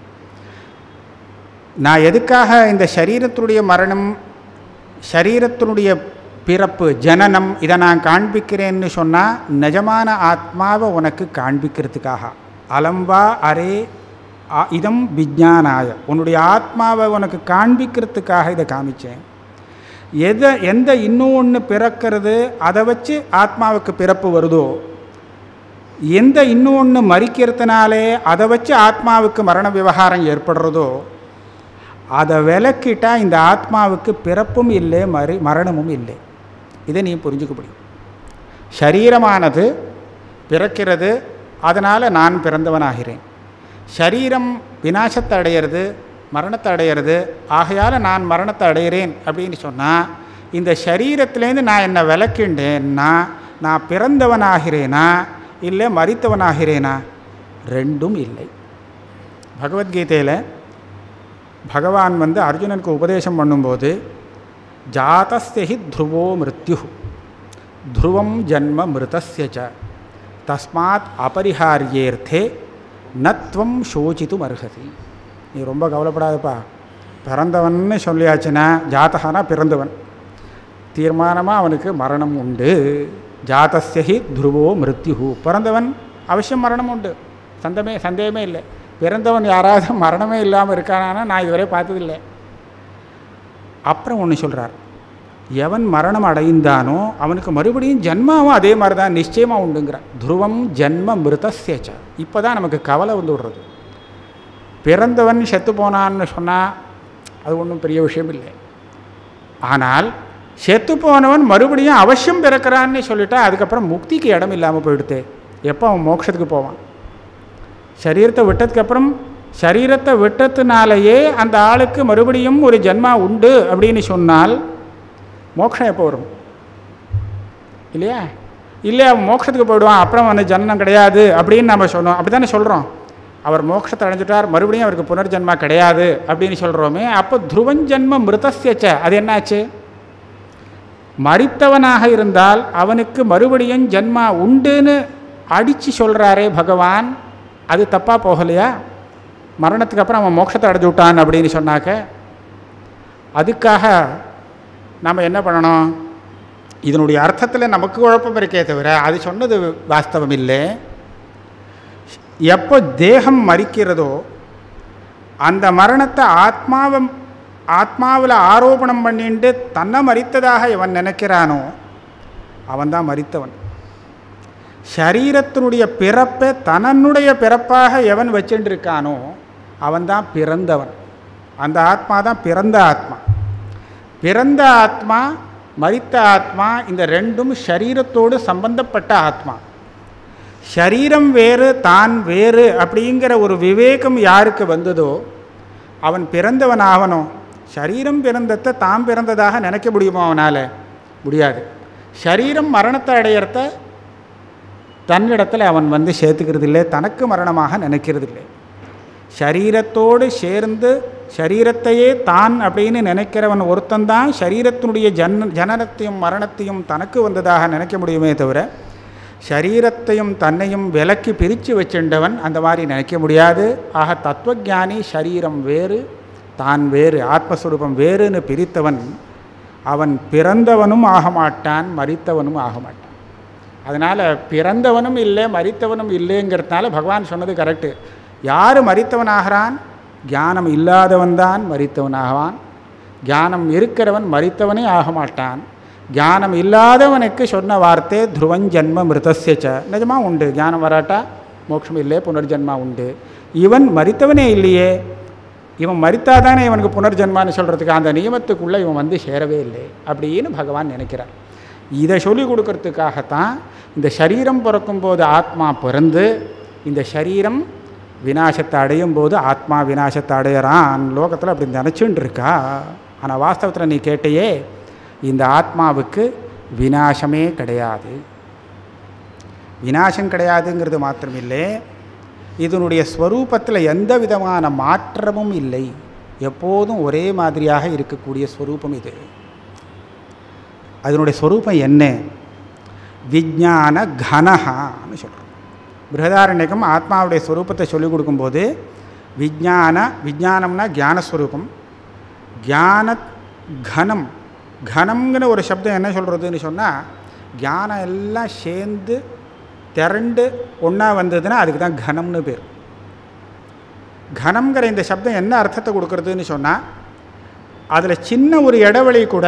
நான் எதுக்காக இந்த சரீரத்தினுடைய மரணம் சரீரத்தினுடைய பிறப்பு ஜனனம் இதை நான் காண்பிக்கிறேன்னு சொன்னால் நிஜமான ஆத்மாவை உனக்கு காண்பிக்கிறதுக்காக அலம்பா அரே ஆ- இதம் விஜானாய உன்னுடைய ஆத்மாவை உனக்கு காண்பிக்கிறதுக்காக இதை காமிச்சேன் எதை எந்த இன்னும் ஒன்று பிறக்கிறது அதை வச்சு ஆத்மாவுக்கு பிறப்பு வருதோ எந்த இன்னும் ஒன்று மறிக்கிறதுனாலே அதை வச்சு ஆத்மாவுக்கு மரண விவகாரம் ஏற்படுறதோ அதை விலக்கிட்டா இந்த ஆத்மாவுக்கு பிறப்பும் இல்லை மறு மரணமும் இல்லை இதை நீ புரிஞ்சுக்க முடியும் சரீரமானது பிறக்கிறது அதனால் நான் பிறந்தவனாகிறேன் சரீரம் விநாசத்தை அடையிறது மரணத்தை அடையிறது ஆகையால் நான் மரணத்தை அடைகிறேன் அப்படின்னு சொன்னால் இந்த சரீரத்திலேருந்து நான் என்னை விளக்கின்றேன்னா நான் பிறந்தவனாகிறேனா இல்லை மறித்தவனாகிறேனா ரெண்டும் இல்லை பகவத்கீதையில் பகவான் வந்து அர்ஜுனனுக்கு உபதேசம் பண்ணும்போது ஜாதஸ்ய ஹி த்ருவோ மிருத்யு த்ருவம் ஜன்ம மிருதஸ்ய ச தஸ்மாத் அபரிஹாரியேர்த்தே நத்வம் சோச்சித்தும் அர்ஹதி நீ ரொம்ப கவலைப்படாதப்பா பிறந்தவன்னு சொல்லியாச்சுன்னா ஜாதகனா பிறந்தவன் தீர்மானமாக அவனுக்கு மரணம் உண்டு ஜாதஸ்ய ஹி த்ருவோ மிருத்யு பிறந்தவன் அவசியம் மரணம் உண்டு சந்தமே சந்தேகமே இல்லை பிறந்தவன் யாராவது மரணமே இல்லாமல் இருக்கானா நான் இதுவரை பார்த்ததில்லை அப்புறம் ஒன்று சொல்கிறார் எவன் மரணம் அடைந்தானோ அவனுக்கு மறுபடியும் ஜன்மாவும் அதே மாதிரி தான் நிச்சயமாக உண்டுங்கிறார் துருவம் ஜன்ம மிருதசேச்ச இப்போ தான் நமக்கு கவலை வந்து விடுறது பிறந்தவன் செத்து போனான்னு சொன்னால் அது ஒன்றும் பெரிய விஷயம் இல்லை ஆனால் செத்து போனவன் மறுபடியும் அவசியம் பிறக்கிறான்னு சொல்லிட்டா அதுக்கப்புறம் முக்திக்கு இடம் இல்லாமல் போயிடுது எப்போ அவன் மோட்சத்துக்கு போவான் சரீரத்தை விட்டதுக்கப்புறம் சரீரத்தை விட்டதுனாலேயே அந்த ஆளுக்கு மறுபடியும் ஒரு ஜென்மா உண்டு அப்படின்னு சொன்னால் மோட்சம் எப்போ வரும் இல்லையா இல்லை அவன் மோட்சத்துக்கு போயிடுவான் அப்புறம் வந்து ஜனனம் கிடையாது அப்படின்னு நம்ம சொன்னோம் அப்படி தானே சொல்கிறோம் அவர் மோட்சத்தை அடைஞ்சிட்டார் மறுபடியும் அவருக்கு புனர்ஜன்மா கிடையாது அப்படின்னு சொல்கிறோமே அப்போ துருவஞ்சன்ம மிருதஸ்யச்ச அது என்னாச்சு மறித்தவனாக இருந்தால் அவனுக்கு மறுபடியும் ஜன்மா உண்டுன்னு அடித்து சொல்கிறாரே பகவான் அது தப்பாக போகலையா மரணத்துக்கு அப்புறம் அவன் மோட்சத்தை அடைஞ்சு விட்டான் அப்படின்னு சொன்னாக்க அதுக்காக நாம் என்ன பண்ணணும் இதனுடைய அர்த்தத்தில் நமக்கு குழப்பம் இருக்கே தவிர அது சொன்னது வாஸ்தவம் இல்லை எப்போ தேகம் மறிக்கிறதோ அந்த மரணத்தை ஆத்மாவை ஆத்மாவில் ஆரோபணம் பண்ணிட்டு தன்னை மறித்ததாக இவன் நினைக்கிறானோ அவன்தான் மறித்தவன் சரீரத்தினுடைய பிறப்பை தன்னுடைய பிறப்பாக எவன் வச்சுட்டு இருக்கானோ அவன்தான் பிறந்தவன் அந்த ஆத்மா தான் பிறந்த ஆத்மா பிறந்த ஆத்மா மரித்த ஆத்மா இந்த ரெண்டும் சரீரத்தோடு சம்பந்தப்பட்ட ஆத்மா ஷரீரம் வேறு தான் வேறு அப்படிங்கிற ஒரு விவேகம் யாருக்கு வந்ததோ அவன் பிறந்தவன் ஆகணும் ஷரீரம் பிறந்தத்தை தான் பிறந்ததாக நினைக்க முடியுமா அவனால் முடியாது ஷரீரம் மரணத்தை அடையிறத தன்னிடத்தில் அவன் வந்து சேர்த்துக்கிறது இல்லை தனக்கு மரணமாக நினைக்கிறது இல்லை ஷரீரத்தோடு சேர்ந்து ஷரீரத்தையே தான் அப்படின்னு நினைக்கிறவன் ஒருத்தந்தான் ஷரீரத்தினுடைய ஜன ஜனனத்தையும் மரணத்தையும் தனக்கு வந்ததாக நினைக்க முடியுமே தவிர ஷரீரத்தையும் தன்னையும் விலக்கி பிரித்து வச்சிருந்தவன் அந்த மாதிரி நினைக்க முடியாது ஆக தத்துவஜானி ஷரீரம் வேறு தான் வேறு ஆத்மஸ்வரூபம் வேறுன்னு பிரித்தவன் அவன் பிறந்தவனும் ஆக மாட்டான் மறித்தவனும் ஆக மாட்டான் அதனால் பிறந்தவனும் இல்லை மறித்தவனும் இல்லைங்கிறதுனால பகவான் சொன்னது கரெக்டு யார் மறித்தவனாகிறான் ஞானம் இல்லாதவன் தான் மறித்தவனாகவான் ஞானம் இருக்கிறவன் மறித்தவனே ஆக மாட்டான் ஞானம் இல்லாதவனுக்கு சொன்ன வார்த்தை துருவஞ்சன்ம மிருதஸ்யச்ச நிஜமாக உண்டு ஞானம் வராட்டா மோட்சம் இல்லை புனர்ஜன்மா உண்டு இவன் மறித்தவனே இல்லையே இவன் மறித்தாதானே இவனுக்கு புனர்ஜன்மான்னு சொல்கிறதுக்கு அந்த நியமத்துக்குள்ளே இவன் வந்து சேரவே இல்லை அப்படின்னு பகவான் நினைக்கிறார் இதை சொல்லிக் கொடுக்கறதுக்காகத்தான் இந்த சரீரம் பிறக்கும்போது ஆத்மா பிறந்து இந்த சரீரம் விநாசத்தை அடையும் போது ஆத்மா விநாசத்தை அடையிறான் லோகத்தில் அப்படி நினச்சின்னு இருக்கா ஆனால் வாஸ்தவத்தில் நீ கேட்டையே இந்த ஆத்மாவுக்கு விநாசமே கிடையாது விநாசம் கிடையாதுங்கிறது மாத்திரமில்லை இதனுடைய ஸ்வரூபத்தில் எந்த விதமான மாற்றமும் இல்லை எப்போதும் ஒரே மாதிரியாக இருக்கக்கூடிய ஸ்வரூபம் இது அதனுடைய ஸ்வரூபம் என்ன விஜான கனஹான்னு சொல்கிறோம் பிருகதாரண்யகம் ஆத்மாவுடைய ஸ்வரூபத்தை சொல்லிக் கொடுக்கும்போது விஜான விஜானம்னா ஞானஸ்வரூபம் ஞான கனம் கனம்ங்கிற ஒரு சப்தம் என்ன சொல்கிறதுன்னு சொன்னால் ஞானம் எல்லாம் சேர்ந்து திரண்டு ஒன்றா வந்ததுன்னா அதுக்கு தான் கனம்னு பேர் கனம்ங்கிற இந்த சப்தம் என்ன அர்த்தத்தை கொடுக்கறதுன்னு சொன்னால் அதில் சின்ன ஒரு இடைவெளி கூட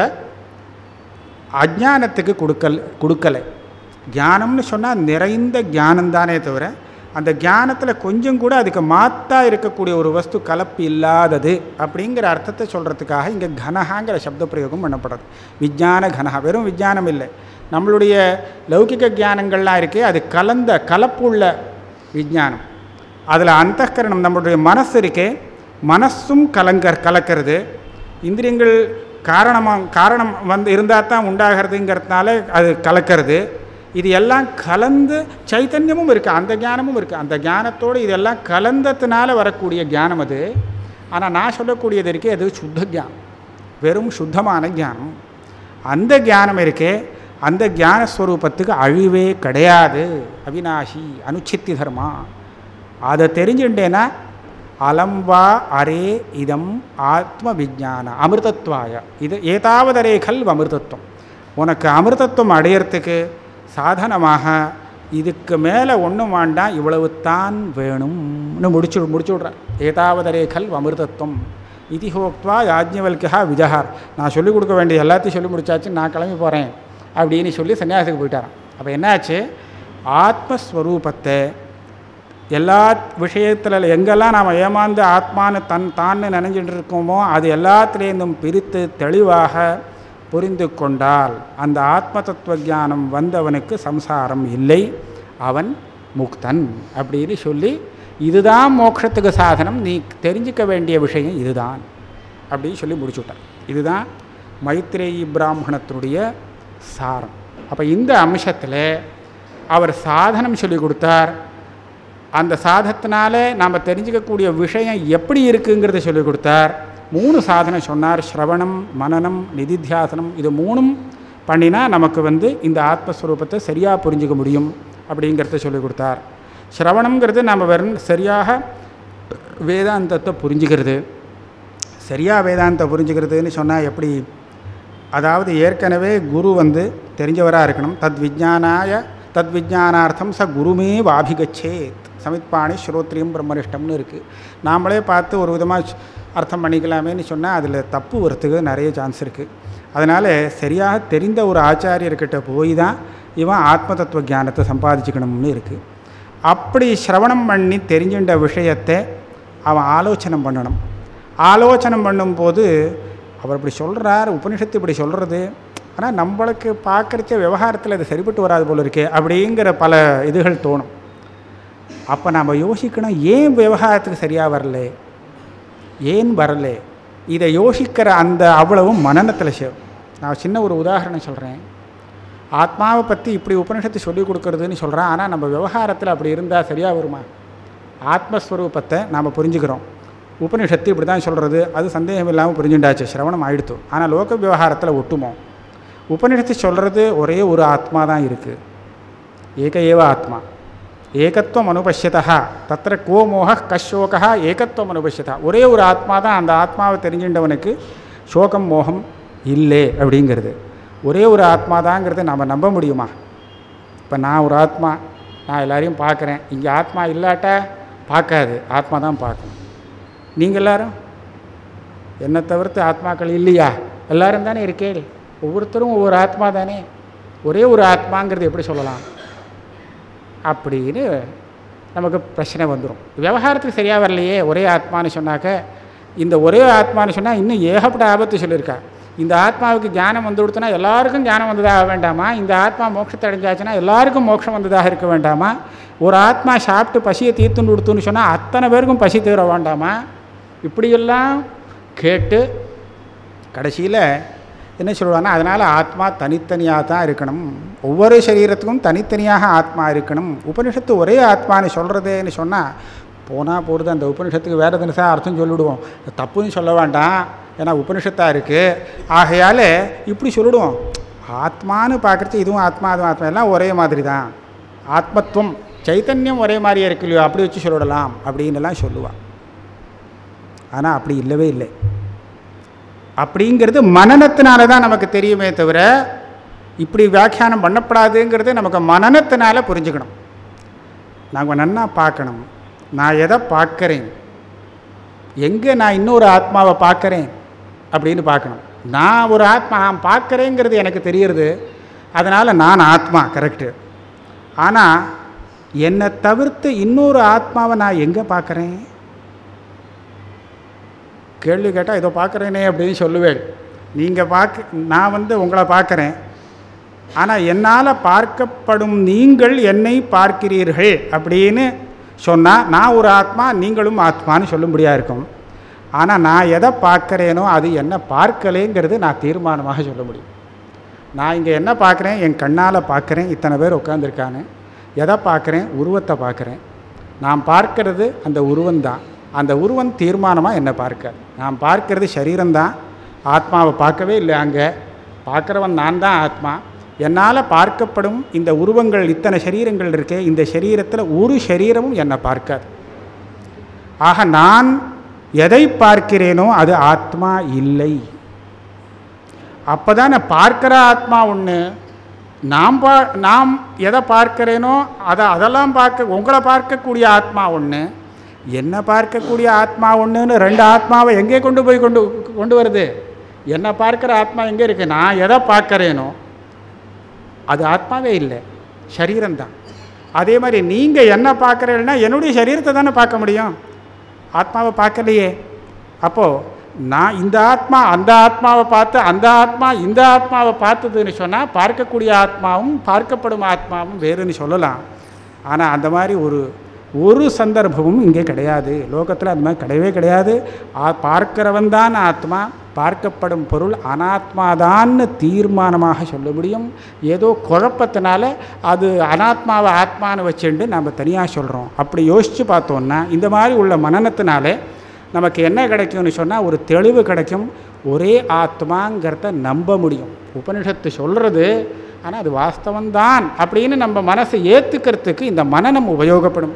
அஜானத்துக்கு கொடுக்கல் கொடுக்கலை ஞானம்னு சொன்னால் நிறைந்த ஞானம்தானே தவிர அந்த ஞானத்தில் கொஞ்சம் கூட அதுக்கு மாத்தா இருக்கக்கூடிய ஒரு வஸ்து கலப்பு இல்லாதது அப்படிங்கிற அர்த்தத்தை சொல்கிறதுக்காக இங்கே கனஹாங்கிற சப்த பிரயோகம் பண்ணப்படுறது விஜான கனஹா வெறும் விஜானம் இல்லை நம்மளுடைய லௌகிக ஞானங்கள்லாம் இருக்கே அது கலந்த கலப்புள்ள விஜானம் அதில் அந்தகரணம் நம்மளுடைய மனசு இருக்கே மனசும் கலங்க கலக்கிறது இந்திரியங்கள் காரணமாக காரணம் வந்து இருந்தால் தான் உண்டாகிறதுங்கிறதுனால அது கலக்கிறது இது எல்லாம் கலந்து சைத்தன்யமும் இருக்குது அந்த ஞானமும் இருக்குது அந்த ஞானத்தோடு இதெல்லாம் கலந்ததுனால வரக்கூடிய ஞானம் அது ஆனால் நான் சொல்லக்கூடியது இருக்கே அது சுத்த ஞானம் வெறும் சுத்தமான ஞானம் அந்த ஞானம் இருக்கே அந்த ஞானஸ்வரூபத்துக்கு அழிவே கிடையாது அவினாஷி அனுச்சித்தி தர்மா அதை தெரிஞ்சுட்டேன்னா அலம்பா அரே இதம் ஆத்ம விஜான அமிர்தத்வாய இது ஏதாவதரே கல் அமிர்தத்துவம் உனக்கு அமிர்தத்துவம் அடையிறதுக்கு சாதனமாக இதுக்கு மேலே ஒன்றும் வேண்டாம் இவ்வளவு தான் வேணும்னு முடிச்சு முடிச்சு விட்றார் ஏதாவதரே கல் அமிர்தத்துவம் இது ஹோக்துவா யாஜ்ஞவல்கா விஜகார் நான் சொல்லிக் கொடுக்க வேண்டிய எல்லாத்தையும் சொல்லி முடிச்சாச்சு நான் கிளம்பி போகிறேன் அப்படின்னு சொல்லி சன்னியாசத்துக்கு போயிட்டாரான் அப்போ என்னாச்சு ஆத்மஸ்வரூபத்தை எல்லா விஷயத்தில் எங்கெல்லாம் நாம் ஏமாந்து ஆத்மான்னு தன் தான்னு நினைஞ்சிட்டு இருக்கோமோ அது எல்லாத்துலேருந்தும் பிரித்து தெளிவாக புரிந்து கொண்டால் அந்த ஆத்ம தத்துவ ஞானம் வந்தவனுக்கு சம்சாரம் இல்லை அவன் முக்தன் அப்படின்னு சொல்லி இதுதான் மோட்சத்துக்கு சாதனம் நீ தெரிஞ்சுக்க வேண்டிய விஷயம் இதுதான் அப்படின்னு சொல்லி முடிச்சுட்டார் இதுதான் மைத்ரேயி பிராமணத்தினுடைய சாரம் அப்போ இந்த அம்சத்தில் அவர் சாதனம் சொல்லி கொடுத்தார் அந்த சாதத்தினால நாம் தெரிஞ்சுக்கக்கூடிய விஷயம் எப்படி இருக்குங்கிறத சொல்லி கொடுத்தார் மூணு சாதனம் சொன்னார் ஸ்ரவணம் மனனம் நிதித்தியாசனம் இது மூணும் பண்ணினா நமக்கு வந்து இந்த ஆத்மஸ்வரூபத்தை சரியாக புரிஞ்சுக்க முடியும் அப்படிங்கிறத சொல்லி கொடுத்தார் ஸ்ரவணம்ங்கிறது நம்ம வெறும் சரியாக வேதாந்தத்தை புரிஞ்சுக்கிறது சரியாக வேதாந்தத்தை புரிஞ்சுக்கிறதுன்னு சொன்னால் எப்படி அதாவது ஏற்கனவே குரு வந்து தெரிஞ்சவராக இருக்கணும் தத் விஜானாய தத் விஜானார்த்தம் ச குருமே வாபிகச்சேத் சமித்பாணி ஸ்ரோத்ரியம் பிரம்மனிஷ்டம்னு இருக்குது நாமளே பார்த்து ஒரு விதமாக அர்த்தம் பண்ணிக்கலாமேன்னு சொன்னால் அதில் தப்பு வரத்துக்கு நிறைய சான்ஸ் இருக்குது அதனால் சரியாக தெரிந்த ஒரு ஆச்சாரியர்கிட்ட போய் தான் இவன் ஆத்ம தத்துவ ஞானத்தை சம்பாதிச்சுக்கணும்னு இருக்குது அப்படி சிரவணம் பண்ணி தெரிஞ்சுட்ட விஷயத்தை அவன் ஆலோசனை பண்ணணும் ஆலோசனை பண்ணும்போது அவர் இப்படி சொல்கிறார் உபனிஷத்து இப்படி சொல்கிறது ஆனால் நம்மளுக்கு பார்க்குறச்ச விவகாரத்தில் இது சரிப்பட்டு வராது போல இருக்கே அப்படிங்கிற பல இதுகள் தோணும் அப்போ நாம் யோசிக்கணும் ஏன் விவகாரத்துக்கு சரியாக வரல ஏன் வரல இதை யோசிக்கிற அந்த அவ்வளவும் மனநத்தில் சேவ் நான் சின்ன ஒரு உதாரணம் சொல்கிறேன் ஆத்மாவை பற்றி இப்படி உபனிஷத்து சொல்லி கொடுக்கறதுன்னு சொல்கிறேன் ஆனால் நம்ம விவகாரத்தில் அப்படி இருந்தால் சரியாக வருமா ஆத்மஸ்வரூபத்தை நாம் புரிஞ்சுக்கிறோம் உபனிஷத்து இப்படி தான் சொல்கிறது அது சந்தேகம் இல்லாமல் புரிஞ்சுண்டாச்சு சிரவணம் ஆயிடுத்து ஆனால் லோக விவகாரத்தில் ஒட்டுமோ உபனிஷத்து சொல்கிறது ஒரே ஒரு ஆத்மா தான் இருக்குது ஏக ஏவ ஆத்மா ஏகத்துவம் அனுபஷ்யதா தத்திர கோ மோக கஷோகா ஏகத்துவம் அனுபஷ்யதா ஒரே ஒரு ஆத்மா தான் அந்த ஆத்மாவை தெரிஞ்சின்றவனுக்கு சோகம் மோகம் இல்லை அப்படிங்கிறது ஒரே ஒரு ஆத்மா தாங்கிறத நம்ம நம்ப முடியுமா இப்போ நான் ஒரு ஆத்மா நான் எல்லாரையும் பார்க்குறேன் இங்கே ஆத்மா இல்லாட்டா பார்க்காது ஆத்மா தான் பார்க்கணும் நீங்கள் எல்லாரும் என்னை தவிர்த்து ஆத்மாக்கள் இல்லையா எல்லாரும் தானே இருக்கேள் ஒவ்வொருத்தரும் ஒவ்வொரு ஆத்மா தானே ஒரே ஒரு ஆத்மாங்கிறது எப்படி சொல்லலாம் அப்படின்னு நமக்கு பிரச்சனை வந்துடும் விவகாரத்துக்கு சரியாக வரலையே ஒரே ஆத்மான்னு சொன்னாக்க இந்த ஒரே ஆத்மான்னு சொன்னால் இன்னும் ஏகப்பட்ட ஆபத்து சொல்லியிருக்கா இந்த ஆத்மாவுக்கு ஞானம் வந்து கொடுத்தனா எல்லாருக்கும் ஞானம் வந்ததாக வேண்டாமா இந்த ஆத்மா மோட்சத்தை அடைஞ்சாச்சுன்னா எல்லாருக்கும் மோட்சம் வந்ததாக இருக்க வேண்டாமா ஒரு ஆத்மா சாப்பிட்டு பசியை தீர்த்துன்னு கொடுத்துன்னு சொன்னால் அத்தனை பேருக்கும் பசி தீர வேண்டாமா இப்படியெல்லாம் கேட்டு கடைசியில் என்ன சொல்லுவாங்கன்னா அதனால் ஆத்மா தனித்தனியாக தான் இருக்கணும் ஒவ்வொரு சரீரத்துக்கும் தனித்தனியாக ஆத்மா இருக்கணும் உபனிஷத்து ஒரே ஆத்மான்னு சொல்கிறதேன்னு சொன்னால் போனால் போகிறது அந்த உபனிஷத்துக்கு வேறு தினசாக அர்த்தம் சொல்லிவிடுவோம் தப்புன்னு சொல்ல வேண்டாம் ஏன்னா உபனிஷத்தாக இருக்குது ஆகையால் இப்படி சொல்லிடுவோம் ஆத்மான்னு பார்க்குறது இதுவும் ஆத்மா அதுவும் ஆத்மா எல்லாம் ஒரே மாதிரி தான் ஆத்மத்துவம் சைத்தன்யம் ஒரே மாதிரியே இருக்கு இல்லையோ அப்படி வச்சு சொல்லிடலாம் அப்படின்னுலாம் சொல்லுவாள் ஆனால் அப்படி இல்லவே இல்லை அப்படிங்கிறது மனநத்தினால தான் நமக்கு தெரியுமே தவிர இப்படி வியாக்கியானம் பண்ணப்படாதுங்கிறது நமக்கு மனநத்தினால புரிஞ்சுக்கணும் நாங்கள் நன்னா பார்க்கணும் நான் எதை பார்க்குறேன் எங்கே நான் இன்னொரு ஆத்மாவை பார்க்குறேன் அப்படின்னு பார்க்கணும் நான் ஒரு ஆத்மா நான் பார்க்குறேங்கிறது எனக்கு தெரியுறது அதனால் நான் ஆத்மா கரெக்டு ஆனால் என்னை தவிர்த்து இன்னொரு ஆத்மாவை நான் எங்கே பார்க்குறேன் கேள்வி கேட்டால் இதோ பார்க்குறேனே அப்படின்னு சொல்லுவேன் நீங்கள் பார்க்க நான் வந்து உங்களை பார்க்குறேன் ஆனால் என்னால் பார்க்கப்படும் நீங்கள் என்னை பார்க்கிறீர்கள் அப்படின்னு சொன்னால் நான் ஒரு ஆத்மா நீங்களும் ஆத்மான்னு சொல்லும்படியாக இருக்கும் ஆனால் நான் எதை பார்க்குறேனோ அது என்ன பார்க்கலேங்கிறது நான் தீர்மானமாக சொல்ல முடியும் நான் இங்கே என்ன பார்க்குறேன் என் கண்ணால் பார்க்குறேன் இத்தனை பேர் உட்காந்துருக்காங்க எதை பார்க்குறேன் உருவத்தை பார்க்குறேன் நான் பார்க்கறது அந்த உருவந்தான் அந்த உருவம் தீர்மானமாக என்னை பார்க்க நான் பார்க்கறது சரீரம்தான் ஆத்மாவை பார்க்கவே இல்லை அங்கே பார்க்குறவன் நான் தான் ஆத்மா என்னால் பார்க்கப்படும் இந்த உருவங்கள் இத்தனை சரீரங்கள் இருக்கே இந்த சரீரத்தில் ஒரு சரீரமும் என்னை பார்க்காது ஆக நான் எதை பார்க்கிறேனோ அது ஆத்மா இல்லை அப்போ தான் நான் பார்க்குற ஆத்மா ஒன்று நாம் பா நாம் எதை பார்க்கிறேனோ அதை அதெல்லாம் பார்க்க உங்களை பார்க்கக்கூடிய ஆத்மா ஒன்று என்ன பார்க்கக்கூடிய ஆத்மா ஒன்றுன்னு ரெண்டு ஆத்மாவை எங்கே கொண்டு போய் கொண்டு கொண்டு வருது என்னை பார்க்குற ஆத்மா எங்கே இருக்குது நான் எதை பார்க்குறேனோ அது ஆத்மாவே இல்லை சரீரம்தான் அதே மாதிரி நீங்கள் என்ன பார்க்குறீங்கன்னா என்னுடைய சரீரத்தை தானே பார்க்க முடியும் ஆத்மாவை பார்க்கலையே அப்போது நான் இந்த ஆத்மா அந்த ஆத்மாவை பார்த்து அந்த ஆத்மா இந்த ஆத்மாவை பார்த்ததுன்னு சொன்னால் பார்க்கக்கூடிய ஆத்மாவும் பார்க்கப்படும் ஆத்மாவும் வேறுன்னு சொல்லலாம் ஆனால் அந்த மாதிரி ஒரு ஒரு சந்தர்ப்பமும் இங்கே கிடையாது லோகத்தில் அந்த மாதிரி கிடையவே கிடையாது ஆ- பார்க்கிறவன் தான் ஆத்மா பார்க்கப்படும் பொருள் அனாத்மாதான்னு தீர்மானமாக சொல்ல முடியும் ஏதோ குழப்பத்தினால அது அனாத்மாவை ஆத்மான்னு வச்சுட்டு நம்ம தனியாக சொல்கிறோம் அப்படி யோசித்து பார்த்தோன்னா இந்த மாதிரி உள்ள மனநத்தினாலே நமக்கு என்ன கிடைக்கும்னு சொன்னால் ஒரு தெளிவு கிடைக்கும் ஒரே ஆத்மாங்கிறத நம்ப முடியும் உபனிஷத்து சொல்கிறது ஆனால் அது வாஸ்தவம்தான் அப்படின்னு நம்ம மனசை ஏற்றுக்கிறதுக்கு இந்த மனநம் உபயோகப்படும்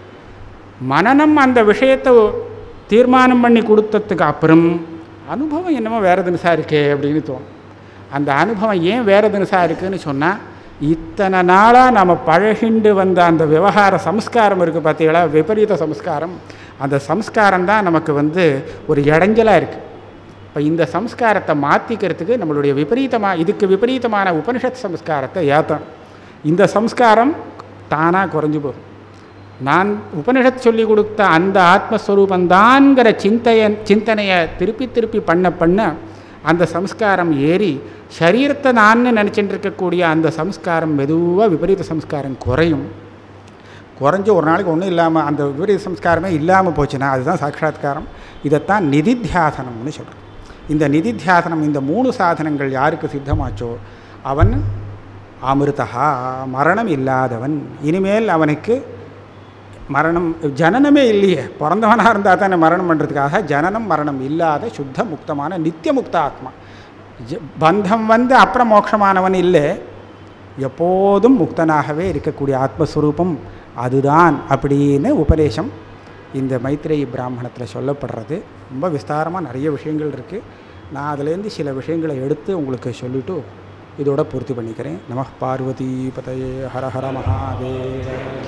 மனநம் அந்த விஷயத்தை தீர்மானம் பண்ணி கொடுத்ததுக்கு அப்புறம் அனுபவம் என்னமோ வேறு தினசாக இருக்கே அப்படின்னு தோணும் அந்த அனுபவம் ஏன் வேறு தினசாக இருக்குன்னு சொன்னால் இத்தனை நாளாக நம்ம பழகிண்டு வந்த அந்த விவகார சம்ஸ்காரம் இருக்குது பார்த்தீங்களா விபரீத சம்ஸ்காரம் அந்த சம்ஸ்காரம் தான் நமக்கு வந்து ஒரு இடைஞ்சலாக இருக்குது இப்போ இந்த சம்ஸ்காரத்தை மாற்றிக்கிறதுக்கு நம்மளுடைய விபரீதமாக இதுக்கு விபரீதமான உபனிஷத் சம்ஸ்காரத்தை ஏற்றணும் இந்த சம்ஸ்காரம் தானாக குறைஞ்சு போகும் நான் உபனிஷத் சொல்லி கொடுத்த அந்த ஆத்மஸ்வரூபந்தான்கிற சிந்தைய சிந்தனையை திருப்பி திருப்பி பண்ண பண்ண அந்த சம்ஸ்காரம் ஏறி சரீரத்தை நான் நினச்சிட்டு இருக்கக்கூடிய அந்த சம்ஸ்காரம் மெதுவாக விபரீத சம்ஸ்காரம் குறையும் குறைஞ்சு ஒரு நாளைக்கு ஒன்றும் இல்லாமல் அந்த விபரீத சம்ஸ்காரமே இல்லாமல் போச்சுன்னா அதுதான் சாட்சாத்காரம் இதைத்தான் நிதித்தியாசனம்னு சொல்கிறோம் இந்த நிதித்தியாசனம் இந்த மூணு சாதனங்கள் யாருக்கு சித்தமாச்சோ அவன் அமிர்தா மரணம் இல்லாதவன் இனிமேல் அவனுக்கு மரணம் ஜனனமே இல்லையே பிறந்தவனாக இருந்தால் தானே மரணம் பண்ணுறதுக்காக ஜனனம் மரணம் இல்லாத சுத்த முக்தமான நித்திய முக்த ஆத்மா ஜ- பந்தம் வந்து அப்புறம் மோட்சமானவன் இல்லை எப்போதும் முக்தனாகவே இருக்கக்கூடிய ஆத்மஸ்வரூபம் அதுதான் அப்படின்னு உபதேசம் இந்த மைத்ரேயி பிராமணத்தில் சொல்லப்படுறது ரொம்ப விஸ்தாரமாக நிறைய விஷயங்கள் இருக்குது நான் அதுலேருந்து சில விஷயங்களை எடுத்து உங்களுக்கு சொல்லிட்டு இதோட பூர்த்தி பண்ணிக்கிறேன் நம பார்வதி பதயே ஹர ஹர மகாதேவ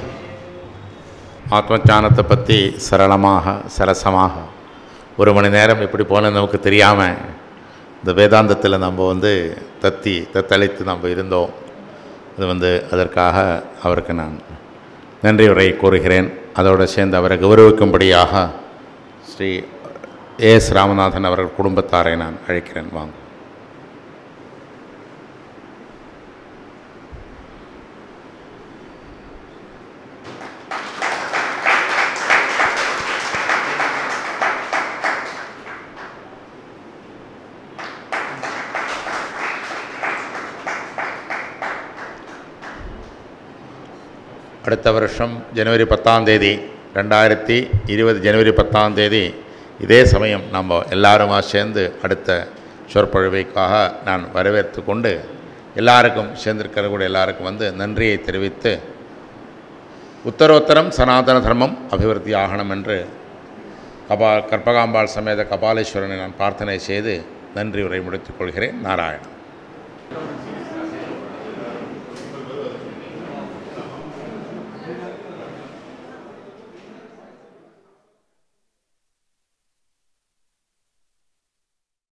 ஆத்மஞானத்தை பற்றி சரளமாக சரசமாக ஒரு மணி நேரம் எப்படி போன நமக்கு தெரியாமல் இந்த வேதாந்தத்தில் நம்ம வந்து தத்தி தத்தளித்து நம்ம இருந்தோம் அது வந்து அதற்காக அவருக்கு நான் நன்றி உரை கூறுகிறேன் அதோடு சேர்ந்து அவரை கௌரவிக்கும்படியாக ஸ்ரீ ஏஎஸ் ராமநாதன் அவர்கள் குடும்பத்தாரை நான் அழைக்கிறேன் வாங்க அடுத்த வருஷம் ஜனவரி பத்தாம் தேதி ரெண்டாயிரத்தி இருபது ஜனவரி பத்தாம் தேதி இதே சமயம் நம்ம எல்லாருமா சேர்ந்து அடுத்த சொற்பொழிவைக்காக நான் வரவேற்று கொண்டு எல்லாருக்கும் சேர்ந்திருக்கிற கூட எல்லாருக்கும் வந்து நன்றியை தெரிவித்து உத்தரோத்தரம் சனாதன தர்மம் அபிவிருத்தி ஆகணும் என்று கபா கற்பகாம்பாள் சமேத கபாலீஸ்வரனை நான் பிரார்த்தனை செய்து நன்றி உரை முடித்துக் கொள்கிறேன் நாராயணன்